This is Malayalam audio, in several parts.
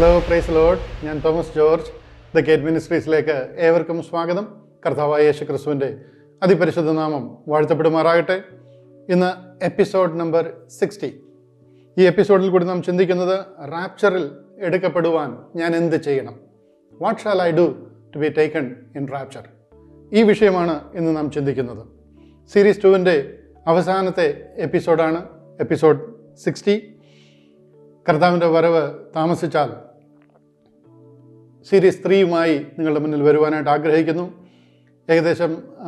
ഹലോ പ്രൈസ് ലോഡ് ഞാൻ തോമസ് ജോർജ് ദ ഗേറ്റ് മിനിസ്ട്രീസിലേക്ക് ഏവർക്കും സ്വാഗതം കർത്താവായ യേശു ക്രിസ്തുവിൻ്റെ അതിപരിശുദ്ധ നാമം വാഴ്ത്തപ്പെടുമാറാകട്ടെ ഇന്ന് എപ്പിസോഡ് നമ്പർ സിക്സ്റ്റി ഈ എപ്പിസോഡിൽ കൂടി നാം ചിന്തിക്കുന്നത് റാപ്ചറിൽ എടുക്കപ്പെടുവാൻ ഞാൻ എന്ത് ചെയ്യണം what shall I do to be taken in rapture ഈ വിഷയമാണ് ഇന്ന് നാം ചിന്തിക്കുന്നത് സീരീസ് ടുവിൻ്റെ അവസാനത്തെ എപ്പിസോഡാണ് എപ്പിസോഡ് സിക്സ്റ്റി കർത്താവിൻ്റെ വരവ് താമസിച്ചാൽ സീരീസ് ത്രീയുമായി നിങ്ങളുടെ മുന്നിൽ വരുവാനായിട്ട് ആഗ്രഹിക്കുന്നു ഏകദേശം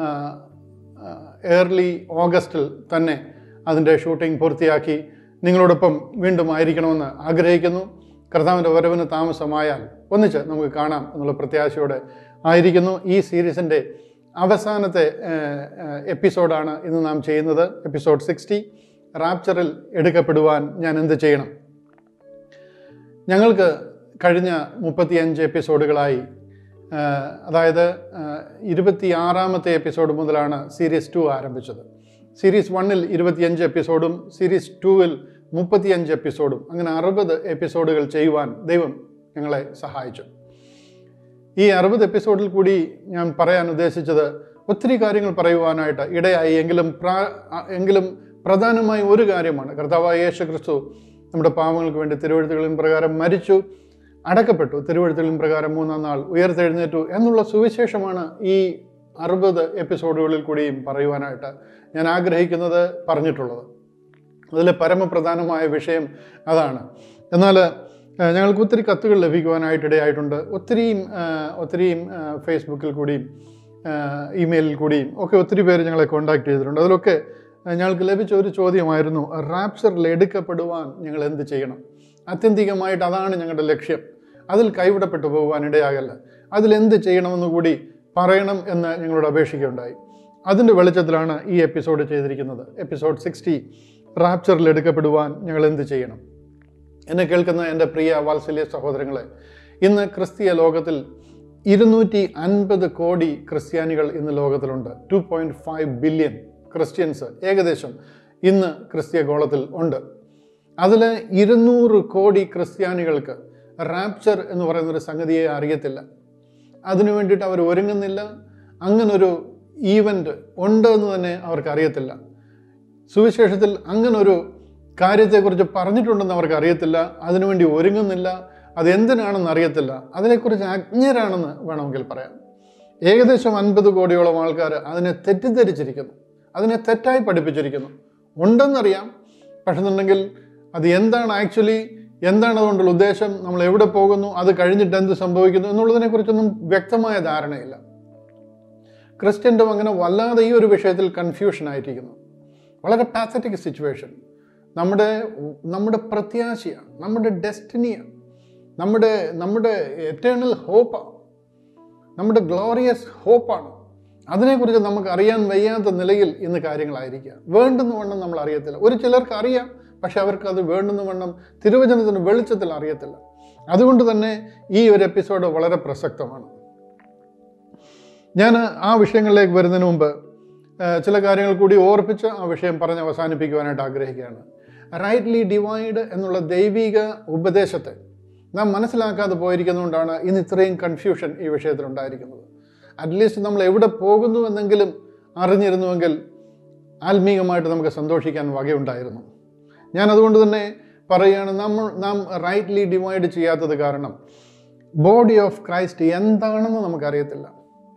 ഏർലി ഓഗസ്റ്റിൽ തന്നെ അതിൻ്റെ ഷൂട്ടിംഗ് പൂർത്തിയാക്കി നിങ്ങളോടൊപ്പം വീണ്ടും ആയിരിക്കണമെന്ന് ആഗ്രഹിക്കുന്നു കർത്താവിൻ്റെ വരവിന് താമസമായാൽ ഒന്നിച്ച് നമുക്ക് കാണാം എന്നുള്ള പ്രത്യാശയോടെ ആയിരിക്കുന്നു ഈ സീരീസിൻ്റെ അവസാനത്തെ എപ്പിസോഡാണ് ഇന്ന് നാം ചെയ്യുന്നത് എപ്പിസോഡ് സിക്സ്റ്റി റാപ്ചറിൽ എടുക്കപ്പെടുവാൻ ഞാൻ എന്ത് ചെയ്യണം ഞങ്ങൾക്ക് കഴിഞ്ഞ മുപ്പത്തിയഞ്ച് എപ്പിസോഡുകളായി ആ, അതായത് ഇരുപത്തി ആറാമത്തെ എപ്പിസോഡ് മുതലാണ് സീരീസ് ടു ആരംഭിച്ചത് സീരീസ് വണ്ണിൽ ഇരുപത്തിയഞ്ച് എപ്പിസോഡും സീരീസ് ടൂവിൽ മുപ്പത്തിയഞ്ച് എപ്പിസോഡും അങ്ങനെ അറുപത് എപ്പിസോഡുകൾ ചെയ്യുവാൻ ദൈവം ഞങ്ങളെ സഹായിച്ചു ഈ അറുപത് എപ്പിസോഡിൽ കൂടി ഞാൻ പറയാൻ ഉദ്ദേശിച്ചത് ഒത്തിരി കാര്യങ്ങൾ പറയുവാനായിട്ട് ഇടയായി എങ്കിലും പ്രാ എങ്കിലും പ്രധാനമായി ഒരു കാര്യമാണ് കർത്താവായ യേശു ക്രിസ്തു നമ്മുടെ പാവങ്ങൾക്ക് വേണ്ടി തിരുവഴുത്തുകളിൻ പ്രകാരം മരിച്ചു അടക്കപ്പെട്ടു തിരുവഴുത്തുകളിൻ പ്രകാരം മൂന്നാം നാൾ ഉയർത്തെഴുന്നേറ്റു എന്നുള്ള സുവിശേഷമാണ് ഈ അറുപത് എപ്പിസോഡുകളിൽ കൂടിയും പറയുവാനായിട്ട് ഞാൻ ആഗ്രഹിക്കുന്നത് പറഞ്ഞിട്ടുള്ളത് അതിലെ പരമപ്രധാനമായ വിഷയം അതാണ് എന്നാൽ ഏഹ്, ഞങ്ങൾക്ക് ഒത്തിരി കത്തുകൾ ലഭിക്കുവാനായിട്ട് ഇടയായിട്ടുണ്ട് ഒത്തിരിയും ഏഹ്, ഒത്തിരിയും ഏഹ്, ഫേസ്ബുക്കിൽ കൂടിയും ഏഹ്, ഇമെയിലിൽ കൂടിയും ഒക്കെ ഒത്തിരി പേര് ഞങ്ങളെ കോൺടാക്ട് ചെയ്തിട്ടുണ്ട് അതിലൊക്കെ ഏഹ്, ഞങ്ങൾക്ക് ലഭിച്ച ഒരു ചോദ്യമായിരുന്നു റാപ്ചറിൽ എടുക്കപ്പെടുവാൻ ഞങ്ങൾ എന്ത് ചെയ്യണം ആത്യന്തികമായിട്ട് അതാണ് ഞങ്ങളുടെ ലക്ഷ്യം അതിൽ കൈവിടപ്പെട്ടു പോകുവാൻ ഇടയാകല്ല അതിലെന്ത് ചെയ്യണമെന്ന് കൂടി പറയണം എന്ന് ഞങ്ങളോട് അപേക്ഷിക്കുകയുണ്ടായി അതിൻ്റെ വെളിച്ചത്തിലാണ് ഈ എപ്പിസോഡ് ചെയ്തിരിക്കുന്നത് എപ്പിസോഡ് സിക്സ്റ്റി റാപ്ചറിൽ എടുക്കപ്പെടുവാൻ ഞങ്ങൾ എന്ത് ചെയ്യണം എന്നെ കേൾക്കുന്ന എൻ്റെ പ്രിയ വാത്സല്യ സഹോദരങ്ങളെ ഇന്ന് ക്രിസ്തീയ ലോകത്തിൽ ഇരുന്നൂറ്റി അൻപത് കോടി ക്രിസ്ത്യാനികൾ ഇന്ന് ലോകത്തിലുണ്ട് two point five billion Christians ഏകദേശം ഇന്ന് ക്രിസ്തീയ ഗോളത്തിൽ ഉണ്ട് അതിൽ ഇരുന്നൂറ് കോടി ക്രിസ്ത്യാനികൾക്ക് റാപ്ചർ എന്ന് പറയുന്നൊരു സംഗതിയെ അറിയത്തില്ല അതിനു വേണ്ടിയിട്ട് അവർ ഒരുങ്ങുന്നില്ല അങ്ങനൊരു ഈവൻ്റ് ഉണ്ട് എന്ന് തന്നെ അവർക്ക് അറിയത്തില്ല സുവിശേഷത്തിൽ അങ്ങനൊരു കാര്യത്തെക്കുറിച്ച് പറഞ്ഞിട്ടുണ്ടെന്ന് അവർക്ക് അറിയത്തില്ല അതിനുവേണ്ടി ഒരുങ്ങുന്നില്ല അതെന്തിനാണെന്ന് അറിയത്തില്ല അതിനെക്കുറിച്ച് അജ്ഞരാണെന്ന് വേണമെങ്കിൽ പറയാം ഏകദേശം അൻപത് കോടിയോളം ആൾക്കാർ അതിനെ തെറ്റിദ്ധരിച്ചിരിക്കുന്നു അതിനെ തെറ്റായി പഠിപ്പിച്ചിരിക്കുന്നു ഉണ്ടെന്നറിയാം പക്ഷെ എന്നുണ്ടെങ്കിൽ അത് എന്താണ് ആക്ച്വലി എന്താണ് അതുകൊണ്ടുള്ള ഉദ്ദേശം നമ്മൾ എവിടെ പോകുന്നു അത് കഴിഞ്ഞിട്ട് എന്ത് സംഭവിക്കുന്നു എന്നുള്ളതിനെക്കുറിച്ചൊന്നും വ്യക്തമായ ധാരണയില്ല ക്രിസ്ത്യൻ്റെ അങ്ങനെ വല്ലാതെ ഈ ഒരു വിഷയത്തിൽ കൺഫ്യൂഷൻ ആയിട്ടിരിക്കുന്നു വളരെ പാത്തറ്റിക് സിറ്റുവേഷൻ നമ്മുടെ നമ്മുടെ പ്രത്യാശയാണ് നമ്മുടെ ഡെസ്റ്റിനിയാണ് നമ്മുടെ നമ്മുടെ എറ്റേണൽ ഹോപ്പാണ് നമ്മുടെ ഗ്ലോറിയസ് ഹോപ്പാണ് അതിനെക്കുറിച്ച് നമുക്ക് അറിയാൻ വയ്യാത്ത നിലയിൽ ഇന്ന് കാര്യങ്ങളായിരിക്കുക വേണ്ടുന്ന വണ്ണം നമ്മൾ അറിയത്തില്ല ഒരു ചിലർക്ക് അറിയാം പക്ഷെ അവർക്ക് അത് വേണ്ടുന്ന വണ്ണം തിരുവചനത്തിന് വെളിച്ചത്തിൽ അറിയത്തില്ല അതുകൊണ്ട് തന്നെ ഈ ഒരു എപ്പിസോഡ് വളരെ പ്രസക്തമാണ് ഞാൻ ആ വിഷയങ്ങളിലേക്ക് വരുന്നതിന് മുമ്പ് ആ, ചില കാര്യങ്ങൾ കൂടി ഓർപ്പിച്ച് ആ വിഷയം പറഞ്ഞ് അവസാനിപ്പിക്കുവാനായിട്ട് ആഗ്രഹിക്കുകയാണ് റൈറ്റ്ലി ഡിവൈഡ് എന്നുള്ള ദൈവിക ഉപദേശത്തെ നാം മനസ്സിലാക്കാതെ പോയിരിക്കുന്നതുകൊണ്ടാണ് ഇന്ന് ഇത്രയും കൺഫ്യൂഷൻ ഈ വിഷയത്തിൽ ഉണ്ടായിരിക്കുന്നത് അറ്റ്ലീസ്റ്റ് നമ്മൾ എവിടെ പോകുന്നു എന്നെങ്കിലും അറിഞ്ഞിരുന്നുവെങ്കിൽ ആത്മീകമായിട്ട് നമുക്ക് സന്തോഷിക്കാൻ വകയുണ്ടായിരുന്നു ഞാൻ അതുകൊണ്ട് തന്നെ പറയുകയാണ് നമ്മൾ നാം റൈറ്റ്ലി ഡിവൈഡ് ചെയ്യാത്തത് കാരണം ബോഡി ഓഫ് ക്രൈസ്റ്റ് എന്താണെന്ന് നമുക്കറിയത്തില്ല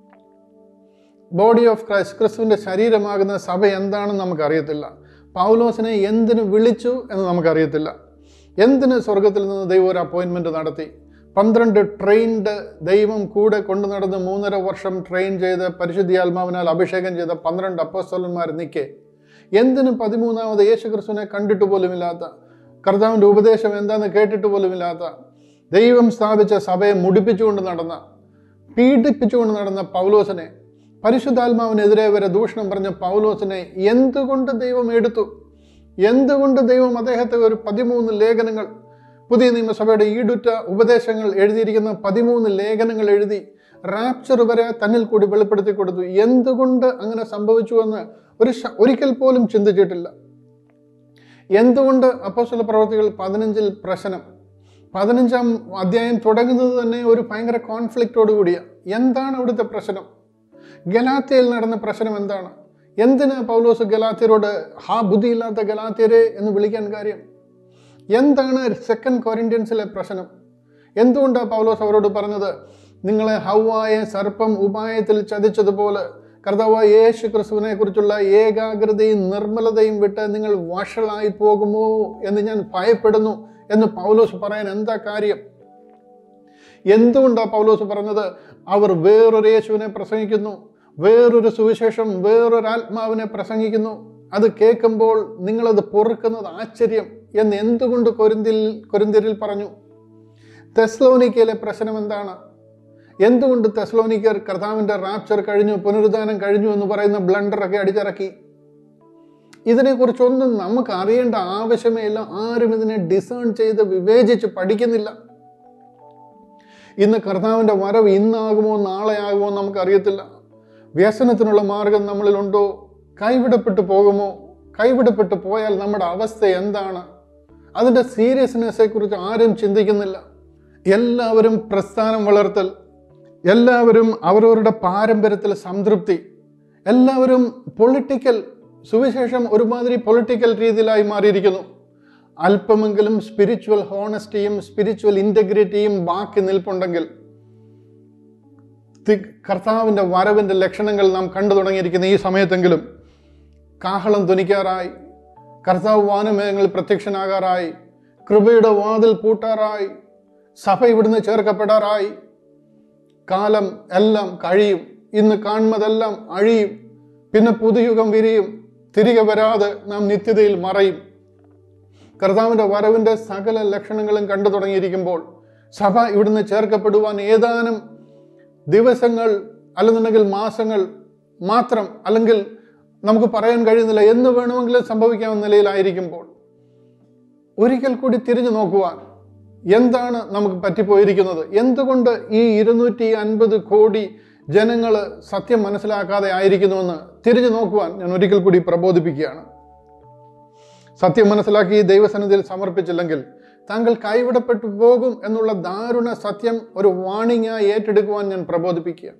ബോഡി ഓഫ് ക്രൈസ്റ്റ് ക്രിസ്തുവിൻ്റെ ശരീരമാകുന്ന സഭ എന്താണെന്ന് നമുക്കറിയത്തില്ല പൗലോസിനെ എന്തിനു വിളിച്ചു എന്ന് നമുക്കറിയത്തില്ല എന്തിന് സ്വർഗത്തിൽ നിന്ന് ദൈവം ഒരു അപ്പോയിൻമെൻറ്റ് നടത്തി പന്ത്രണ്ട് ട്രെയിൻഡ് ദൈവം കൂടെ കൊണ്ടു നടന്ന് മൂന്നര വർഷം ട്രെയിൻ ചെയ്ത് പരിശുദ്ധിയാത്മാവിനാൽ അഭിഷേകം ചെയ്ത പന്ത്രണ്ട് അപ്പോസ്തലന്മാർ നിൽക്കെ എന്തിന് പതിമൂന്നാമത് യേശു ക്രിസ്തുവിനെ കണ്ടിട്ട് പോലുമില്ലാത്ത കർത്താവിൻ്റെ ഉപദേശം എന്താണെന്ന് കേട്ടിട്ട് പോലുമില്ലാത്ത ദൈവം സ്ഥാപിച്ച സഭയെ മുടിപ്പിച്ചുകൊണ്ട് നടന്ന പീഡിപ്പിച്ചുകൊണ്ട് നടന്ന പൗലോസിനെ പരിശുദ്ധാത്മാവിനെതിരെ വരെ ദൂഷണം പറഞ്ഞ പൗലോസിനെ എന്തുകൊണ്ട് ദൈവം എടുത്തു എന്തുകൊണ്ട് ദൈവം അദ്ദേഹത്തെ ഒരു പതിമൂന്ന് ലേഖനങ്ങൾ പുതിയ നിയമസഭയുടെ ഈടുറ്റ ഉപദേശങ്ങൾ എഴുതിയിരിക്കുന്ന പതിമൂന്ന് ലേഖനങ്ങൾ എഴുതി റാപ്ചർ വരെ തന്നിൽ കൂടി വെളിപ്പെടുത്തി കൊടുത്തു എന്തുകൊണ്ട് അങ്ങനെ സംഭവിച്ചു എന്ന് ഒരു ശ- ഒരിക്കൽ പോലും ചിന്തിച്ചിട്ടില്ല എന്തുകൊണ്ട് അപ്പോസ്തല പ്രവർത്തികൾ പതിനഞ്ചിൽ പ്രശ്നം പതിനഞ്ചാം അധ്യായം തുടങ്ങുന്നത് തന്നെ ഒരു ഭയങ്കര കോൺഫ്ലിക്റ്റോട് കൂടിയാണ് എന്താണ് അവിടുത്തെ പ്രശ്നം ഗലാത്യയിൽ നടന്ന പ്രശ്നം എന്താണ് എന്തിന് പൗലോസ് ഗലാത്യരോട് ഹാ ബുദ്ധിയില്ലാത്ത ഗലാത്യരെ എന്ന് വിളിക്കാൻ കാര്യം എന്താണ് സെക്കൻഡ് കൊറിന്ത്യൻസിലെ പ്രശ്നം എന്തുകൊണ്ടാണ് പൗലോസ് അവരോട് പറഞ്ഞത് നിങ്ങളെ ഹൗവായ സർപ്പം ഉപായത്തിൽ ചതിച്ചതുപോലെ കർത്താവായ യേശു ക്രിസ്തുവിനെ കുറിച്ചുള്ള ഏകാഗ്രതയും നിർമ്മലതയും വിട്ട് നിങ്ങൾ വഷളായി പോകുമോ എന്ന് ഞാൻ ഭയപ്പെടുന്നു എന്ന് പൗലോസ് പറയാൻ എന്താ കാര്യം എന്തുകൊണ്ടാണ് പൗലോസ് പറഞ്ഞത് അവർ വേറൊരു യേശുവിനെ പ്രസംഗിക്കുന്നു വേറൊരു സുവിശേഷം വേറൊരു ആത്മാവിനെ പ്രസംഗിക്കുന്നു അത് കേൾക്കുമ്പോൾ നിങ്ങളത് പൊറുക്കുന്നത് ആശ്ചര്യം എന്ന് എന്തുകൊണ്ട് കൊരിന്തിൽ കൊരിന്തിരിൽ പറഞ്ഞു തെസ്ലോനിക്കയിലെ പ്രശ്നം എന്താണ് എന്തുകൊണ്ട് തെസ്ലോനിക്കർ കർത്താവിൻ്റെ റാപ്ചർ കഴിഞ്ഞു പുനരുദ്ധാനം കഴിഞ്ഞു എന്ന് പറയുന്ന ബ്ലണ്ടറൊക്കെ അടിച്ചിറക്കി ഇതിനെക്കുറിച്ചൊന്നും നമുക്ക് അറിയേണ്ട ആവശ്യമേ ഇല്ല ആരും ഇതിനെ ഡിസേൺ ചെയ്ത് വിവേചിച്ച് പഠിക്കുന്നില്ല ഇന്ന് കർത്താവിൻ്റെ വരവ് ഇന്നാകുമോ നാളെ ആകുമോ നമുക്കറിയത്തില്ല വ്യസനത്തിനുള്ള മാർഗം നമ്മളിലുണ്ടോ കൈവിടപ്പെട്ടു പോകുമോ കൈവിടപ്പെട്ടു പോയാൽ നമ്മുടെ അവസ്ഥ എന്താണ് അതിൻ്റെ സീരിയസ്നെസ്സെ കുറിച്ച് ആരും ചിന്തിക്കുന്നില്ല എല്ലാവരും പ്രസ്ഥാനം വളർത്തൽ എല്ലാവരും അവരവരുടെ പാരമ്പര്യത്തിൽ സംതൃപ്തി എല്ലാവരും പൊളിറ്റിക്കൽ സുവിശേഷം ഒരുമാതിരി പൊളിറ്റിക്കൽ രീതിയിലായി മാറിയിരിക്കുന്നു അല്പമെങ്കിലും സ്പിരിച്വൽ ഹോണസ്റ്റിയും സ്പിരിച്വൽ ഇൻറ്റഗ്രിറ്റിയും ബാക്കി നിൽപ്പുണ്ടെങ്കിൽ തി- കർത്താവിൻ്റെ വരവിൻ്റെ ലക്ഷണങ്ങൾ നാം കണ്ടു തുടങ്ങിയിരിക്കുന്ന ഈ സമയത്തെങ്കിലും കാഹളം ധ്വനിക്കാറായി കർത്താവ് വാനമേഘങ്ങളിൽ പ്രത്യക്ഷനാകാറായി കൃപയുടെ വാതിൽ പൂട്ടാറായി സഭ ഇവിടുന്ന് ചേർക്കപ്പെടാറായി കാലം എല്ലാം കഴിയും ഇന്ന് കാണുന്നതെല്ലാം അഴിയും പിന്നെ പുതുയുഗം വിരിയും തിരികെ വരാതെ നാം നിത്യതയിൽ മറയും കർത്താവിൻ്റെ വരവിൻ്റെ സകല ലക്ഷണങ്ങളും കണ്ടു തുടങ്ങിയിരിക്കുമ്പോൾ സഭ ഇവിടുന്ന് ചേർക്കപ്പെടുവാൻ ഏതാനും ദിവസങ്ങൾ അല്ലെന്നുണ്ടെങ്കിൽ മാസങ്ങൾ മാത്രം അല്ലെങ്കിൽ നമുക്ക് പറയാൻ കഴിയുന്നില്ല എന്ന് വേണമെങ്കിലും സംഭവിക്കാവുന്ന നിലയിലായിരിക്കുമ്പോൾ ഒരിക്കൽ കൂടി തിരിഞ്ഞു നോക്കുവാൻ എന്താണ് നമുക്ക് പറ്റിപ്പോയിരിക്കുന്നത് എന്തുകൊണ്ട് ഈ ഇരുന്നൂറ്റി അൻപത് കോടി ജനങ്ങൾ സത്യം മനസ്സിലാക്കാതെ ആയിരിക്കുന്നുവെന്ന് തിരിഞ്ഞു നോക്കുവാൻ ഞാൻ ഒരിക്കൽ കൂടി പ്രബോധിപ്പിക്കുകയാണ് സത്യം മനസ്സിലാക്കി ഈ ദൈവസന്നിധിയിൽ സമർപ്പിച്ചില്ലെങ്കിൽ താങ്കൾ കൈവിടപ്പെട്ടു പോകും എന്നുള്ള ദാരുണ സത്യം ഒരു വാണിംഗായി ഏറ്റെടുക്കുവാൻ ഞാൻ പ്രബോധിപ്പിക്കുക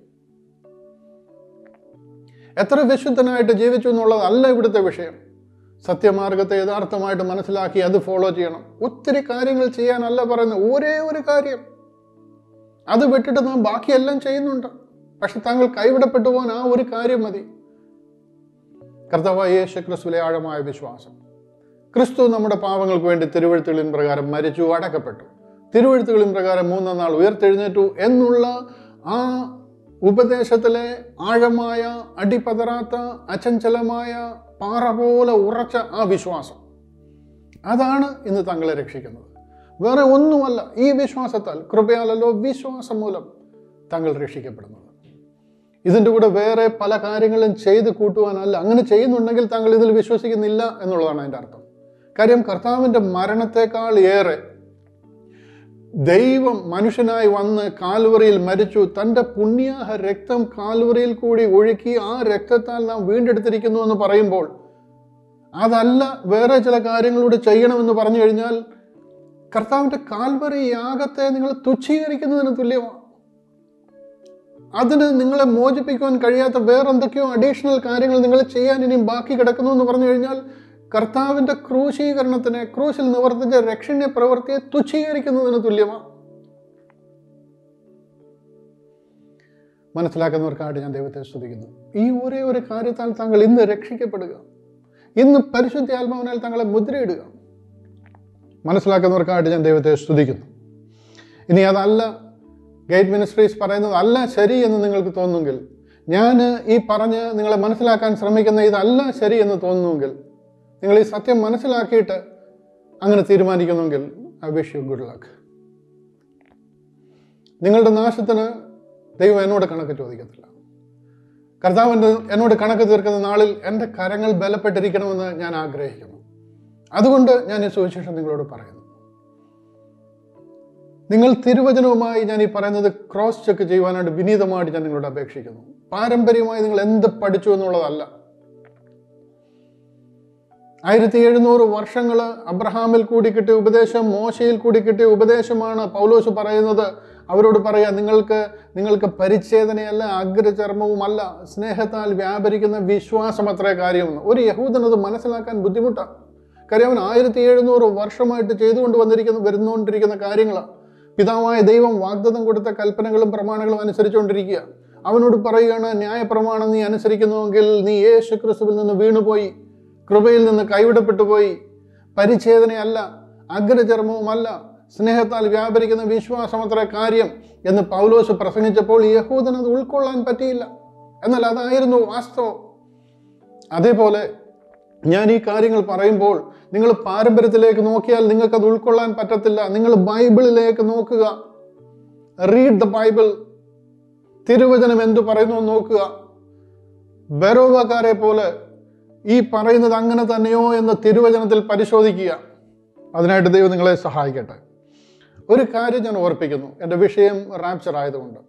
എത്ര വിശുദ്ധനായിട്ട് ജീവിച്ചു എന്നുള്ളതല്ല ഇവിടുത്തെ വിഷയം സത്യമാർഗത്തെ യഥാർത്ഥമായിട്ട് മനസ്സിലാക്കി അത് ഫോളോ ചെയ്യണം ഒത്തിരി കാര്യങ്ങൾ ചെയ്യാനല്ല പറയുന്നത് ഒരേ ഒരു കാര്യം അത് വിട്ടിട്ട് നാം ബാക്കിയെല്ലാം ചെയ്യുന്നുണ്ട് പക്ഷെ താങ്കൾ കൈവിടപ്പെട്ടു പോകാൻ ആ ഒരു കാര്യം മതി കർത്താവായ യേശു ക്രിസ്തുവിലെ ആഴമായ വിശ്വാസം ക്രിസ്തു നമ്മുടെ പാവങ്ങൾക്ക് വേണ്ടി തിരുവഴുത്തുകളിൻ പ്രകാരം മരിച്ചു അടക്കപ്പെട്ടു തിരുവഴുത്തുകളിൻ പ്രകാരം മൂന്നാം നാൾ ഉയർത്തെഴുന്നേറ്റു എന്നുള്ള ആ ഉപദേശത്തിലെ ആഴമായ അടിപതറാത്ത അചഞ്ചലമായ പാറ പോലെ ഉറച്ച ആ വിശ്വാസം അതാണ് ഇന്ന് താങ്കളെ രക്ഷിക്കുന്നത് വേറെ ഒന്നുമല്ല ഈ വിശ്വാസത്താൽ കൃപയാലല്ലോ വിശ്വാസം മൂലം താങ്കൾ രക്ഷിക്കപ്പെടുന്നത് ഇതിൻ്റെ കൂടെ വേറെ പല കാര്യങ്ങളും ചെയ്ത് കൂട്ടുവാനല്ല അങ്ങനെ ചെയ്യുന്നുണ്ടെങ്കിൽ താങ്കൾ ഇതിൽ വിശ്വസിക്കുന്നില്ല എന്നുള്ളതാണ് അതിൻ്റെ അർത്ഥം കാര്യം കർത്താവിൻ്റെ മരണത്തെക്കാൾ ഏറെ ദൈവം മനുഷ്യനായി വന്ന് കാൽവറിയിൽ മരിച്ചു തൻ്റെ പുണ്യാഹ രക്തം കാൽവറിയിൽ കൂടി ഒഴുക്കി ആ രക്തത്താൽ നാം വീണ്ടെടുത്തിരിക്കുന്നു എന്ന് പറയുമ്പോൾ അതല്ല വേറെ ചില കാര്യങ്ങളൂടെ ചെയ്യണമെന്ന് പറഞ്ഞു കഴിഞ്ഞാൽ കർത്താവിൻ്റെ കാൽവറി യാഗത്തെ നിങ്ങൾ തുച്ഛീകരിക്കുന്നതിന് തുല്യമാണ് അതിന് നിങ്ങളെ മോചിപ്പിക്കുവാൻ കഴിയാത്ത വേറെന്തൊക്കെയോ അഡീഷണൽ കാര്യങ്ങൾ നിങ്ങൾ ചെയ്യാൻ ഇനിയും ബാക്കി കിടക്കുന്നു എന്ന് പറഞ്ഞു കഴിഞ്ഞാൽ കർത്താവിൻ്റെ ക്രൂശീകരണത്തിനെ ക്രൂശിൽ നിവർത്തിച്ച രക്ഷണ്യ പ്രവൃത്തിയെ തുച്ഛീകരിക്കുന്നതിന് തുല്യമാണ് മനസ്സിലാക്കുന്നവർക്കായിട്ട് ഞാൻ ദൈവത്തെ സ്തുതിക്കുന്നു ഈ ഒരേ ഒരു കാര്യത്താൽ താങ്കൾ ഇന്ന് രക്ഷിക്കപ്പെടുക ഇന്ന് പരിശുദ്ധ ആത്മാവിനാൽ താങ്കളെ മുദ്രയിടുക മനസ്സിലാക്കുന്നവർക്കായിട്ട് ഞാൻ ദൈവത്തെ സ്തുതിക്കുന്നു ഇനി അതല്ല ഗൈഡ് മിനിസ്ട്രീസ് പറയുന്നത് അല്ല ശരി എന്ന് നിങ്ങൾക്ക് തോന്നുമെങ്കിൽ ഞാൻ ഈ പറഞ്ഞ് നിങ്ങളെ മനസ്സിലാക്കാൻ ശ്രമിക്കുന്ന ഇതല്ല ശരി എന്ന് തോന്നുന്നുവെങ്കിൽ നിങ്ങൾ ഈ സത്യം മനസ്സിലാക്കിയിട്ട് അങ്ങനെ തീരുമാനിക്കുന്നുവെങ്കിൽ I wish you good luck നിങ്ങളുടെ നാശത്തിന് ദൈവം എന്നോട് കണക്ക് ചോദിക്കത്തില്ല കർത്താവിൻ്റെ എന്നോട് കണക്ക് തീർക്കുന്ന നാളിൽ എൻ്റെ കരങ്ങൾ ബലപ്പെട്ടിരിക്കണമെന്ന് ഞാൻ ആഗ്രഹിക്കുന്നു അതുകൊണ്ട് ഞാൻ ഈ സുവിശേഷം നിങ്ങളോട് പറയുന്നു നിങ്ങൾ തിരുവചനവുമായി ഞാൻ ഈ പറയുന്നത് ക്രോസ് ചെക്ക് ചെയ്യുവാനായിട്ട് വിനീതമായിട്ട് ഞാൻ നിങ്ങളോട് അപേക്ഷിക്കുന്നു പാരമ്പര്യമായി നിങ്ങൾ എന്ത് പഠിച്ചു എന്നുള്ളതല്ല ആയിരത്തി എഴുന്നൂറ് വർഷങ്ങൾ അബ്രഹാമിൽ കൂടി കിട്ടിയ ഉപദേശം മോശയിൽ കൂടി കിട്ടിയ ഉപദേശമാണ് പൗലോസ് പറയുന്നത് അവരോട് പറയാം നിങ്ങൾക്ക് നിങ്ങൾക്ക് പരിച്ഛേദനയല്ല അഗ്രചർമ്മവുമല്ല സ്നേഹത്താൽ വ്യാപരിക്കുന്ന വിശ്വാസം അത്രേ കാര്യമെന്ന് ഒരു യഹൂദനത് മനസ്സിലാക്കാൻ ബുദ്ധിമുട്ടാണ് കാര്യം അവൻ ആയിരത്തി എഴുന്നൂറ് വർഷമായിട്ട് ചെയ്തുകൊണ്ട് വന്നിരിക്കുന്ന വരുന്നുകൊണ്ടിരിക്കുന്ന കാര്യങ്ങളാണ് പിതാവായ ദൈവം വാഗ്ദത്തം കൊടുത്ത കൽപ്പനകളും പ്രമാണങ്ങളും അനുസരിച്ചുകൊണ്ടിരിക്കുക അവനോട് പറയുകയാണ് ന്യായപ്രമാണം നീ അനുസരിക്കുന്നുവെങ്കിൽ നീ യേശു ക്രിസ്തുവിൽ നിന്ന് വീണുപോയി കൃപയിൽ നിന്ന് കൈവിടപ്പെട്ടു പോയി പരിച്ഛേദനയല്ല അഗ്രചർമ്മവുമല്ല സ്നേഹത്താൽ വ്യാപരിക്കുന്ന വിശ്വാസമത്ര കാര്യം എന്ന് പൗലോസ് പ്രസംഗിച്ചപ്പോൾ യഹൂദന് അത് ഉൾക്കൊള്ളാൻ പറ്റിയില്ല എന്നാൽ അതായിരുന്നു വാസ്തവം അതേപോലെ ഞാൻ ഈ കാര്യങ്ങൾ പറയുമ്പോൾ നിങ്ങൾ പാരമ്പര്യത്തിലേക്ക് നോക്കിയാൽ നിങ്ങൾക്കത് ഉൾക്കൊള്ളാൻ പറ്റത്തില്ല നിങ്ങൾ ബൈബിളിലേക്ക് നോക്കുക റീഡ് ദ ബൈബിൾ തിരുവചനം എന്തു പറയുന്നു എന്ന് നോക്കുക ബരോവക്കാരെ പോലെ ഈ പറയുന്നത് അങ്ങനെ തന്നെയോ എന്ന് തിരുവചനത്തിൽ പരിശോധിക്കുക അതിനായിട്ട് ദൈവം നിങ്ങളെ സഹായിക്കട്ടെ ഒരു കാര്യം ഞാൻ ഓർപ്പിക്കുന്നു എൻ്റെ വിഷയം റാപ്ചർ ആയതുകൊണ്ട്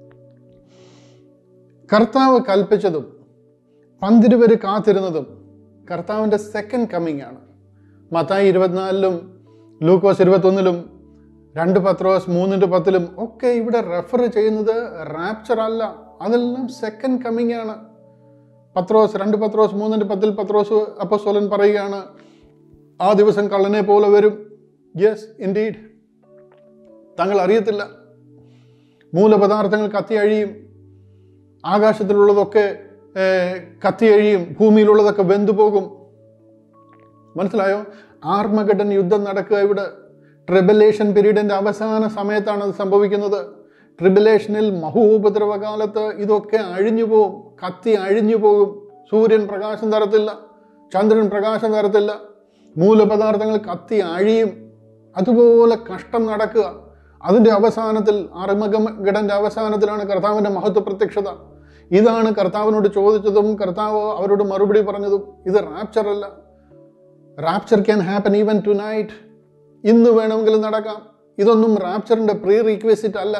കർത്താവ് കൽപ്പിച്ചതും പന്തിരുവര് കാത്തിരുന്നതും കർത്താവിൻ്റെ സെക്കൻഡ് കമ്മിങ് ആണ് മത്തായി ഇരുപത്തിനാലിലും ലൂക്കോസ് ഇരുപത്തൊന്നിലും രണ്ട് പത്രോസ് മൂന്നിൻ്റെ പത്തിലും ഒക്കെ ഇവിടെ റെഫർ ചെയ്യുന്നത് റാപ്ചർ അല്ല അതെല്ലാം സെക്കൻഡ് കമ്മിങ് ആണ് പത്രോസ് രണ്ട് പത്രോസ് മൂന്നിൻ്റെ പത്തിൽ പത്രോസ് അപ്പസ്വലൻ പറയുകയാണ് ആ ദിവസം കള്ളനെ പോലെ വരും യെസ് ഇൻഡീഡ് തങ്ങൾ അറിയത്തില്ല മൂലപദാർത്ഥങ്ങൾ കത്തി അഴിയും ആകാശത്തിലുള്ളതൊക്കെ ഏർ, കത്തി അഴിയും ഭൂമിയിലുള്ളതൊക്കെ വെന്തുപോകും മനസ്സിലായോ ആർമഗഡൻ യുദ്ധം നടക്കുക ഇവിടെ ട്രിബലേഷൻ പീരീഡിൻ്റെ അവസാന സമയത്താണ് അത് സംഭവിക്കുന്നത് ട്രിബലേഷനിൽ മഹോപദ്രവകാലത്ത് ഇതൊക്കെ അഴിഞ്ഞു പോകും കത്തി അഴിഞ്ഞു പോകും സൂര്യൻ പ്രകാശം തരത്തില്ല ചന്ദ്രൻ പ്രകാശം തരത്തില്ല മൂലപദാർത്ഥങ്ങൾ കത്തി അഴിയും അതുപോലെ കഷ്ടം നടക്കുക അതിൻ്റെ അവസാനത്തിൽ അറുമഗഡൻ്റെ അവസാനത്തിലാണ് കർത്താവിൻ്റെ മഹത്വ പ്രത്യക്ഷത ഇതാണ് കർത്താവിനോട് ചോദിച്ചതും കർത്താവ് അവരോട് മറുപടി പറഞ്ഞതും ഇത് റാപ്ചർ അല്ല rapture can happen even tonight ഇന്ന് വേണമെങ്കിലും നടക്കാം ഇതൊന്നും റാപ്ചറിൻ്റെ പ്രീ റീക്വസിറ്റ് അല്ല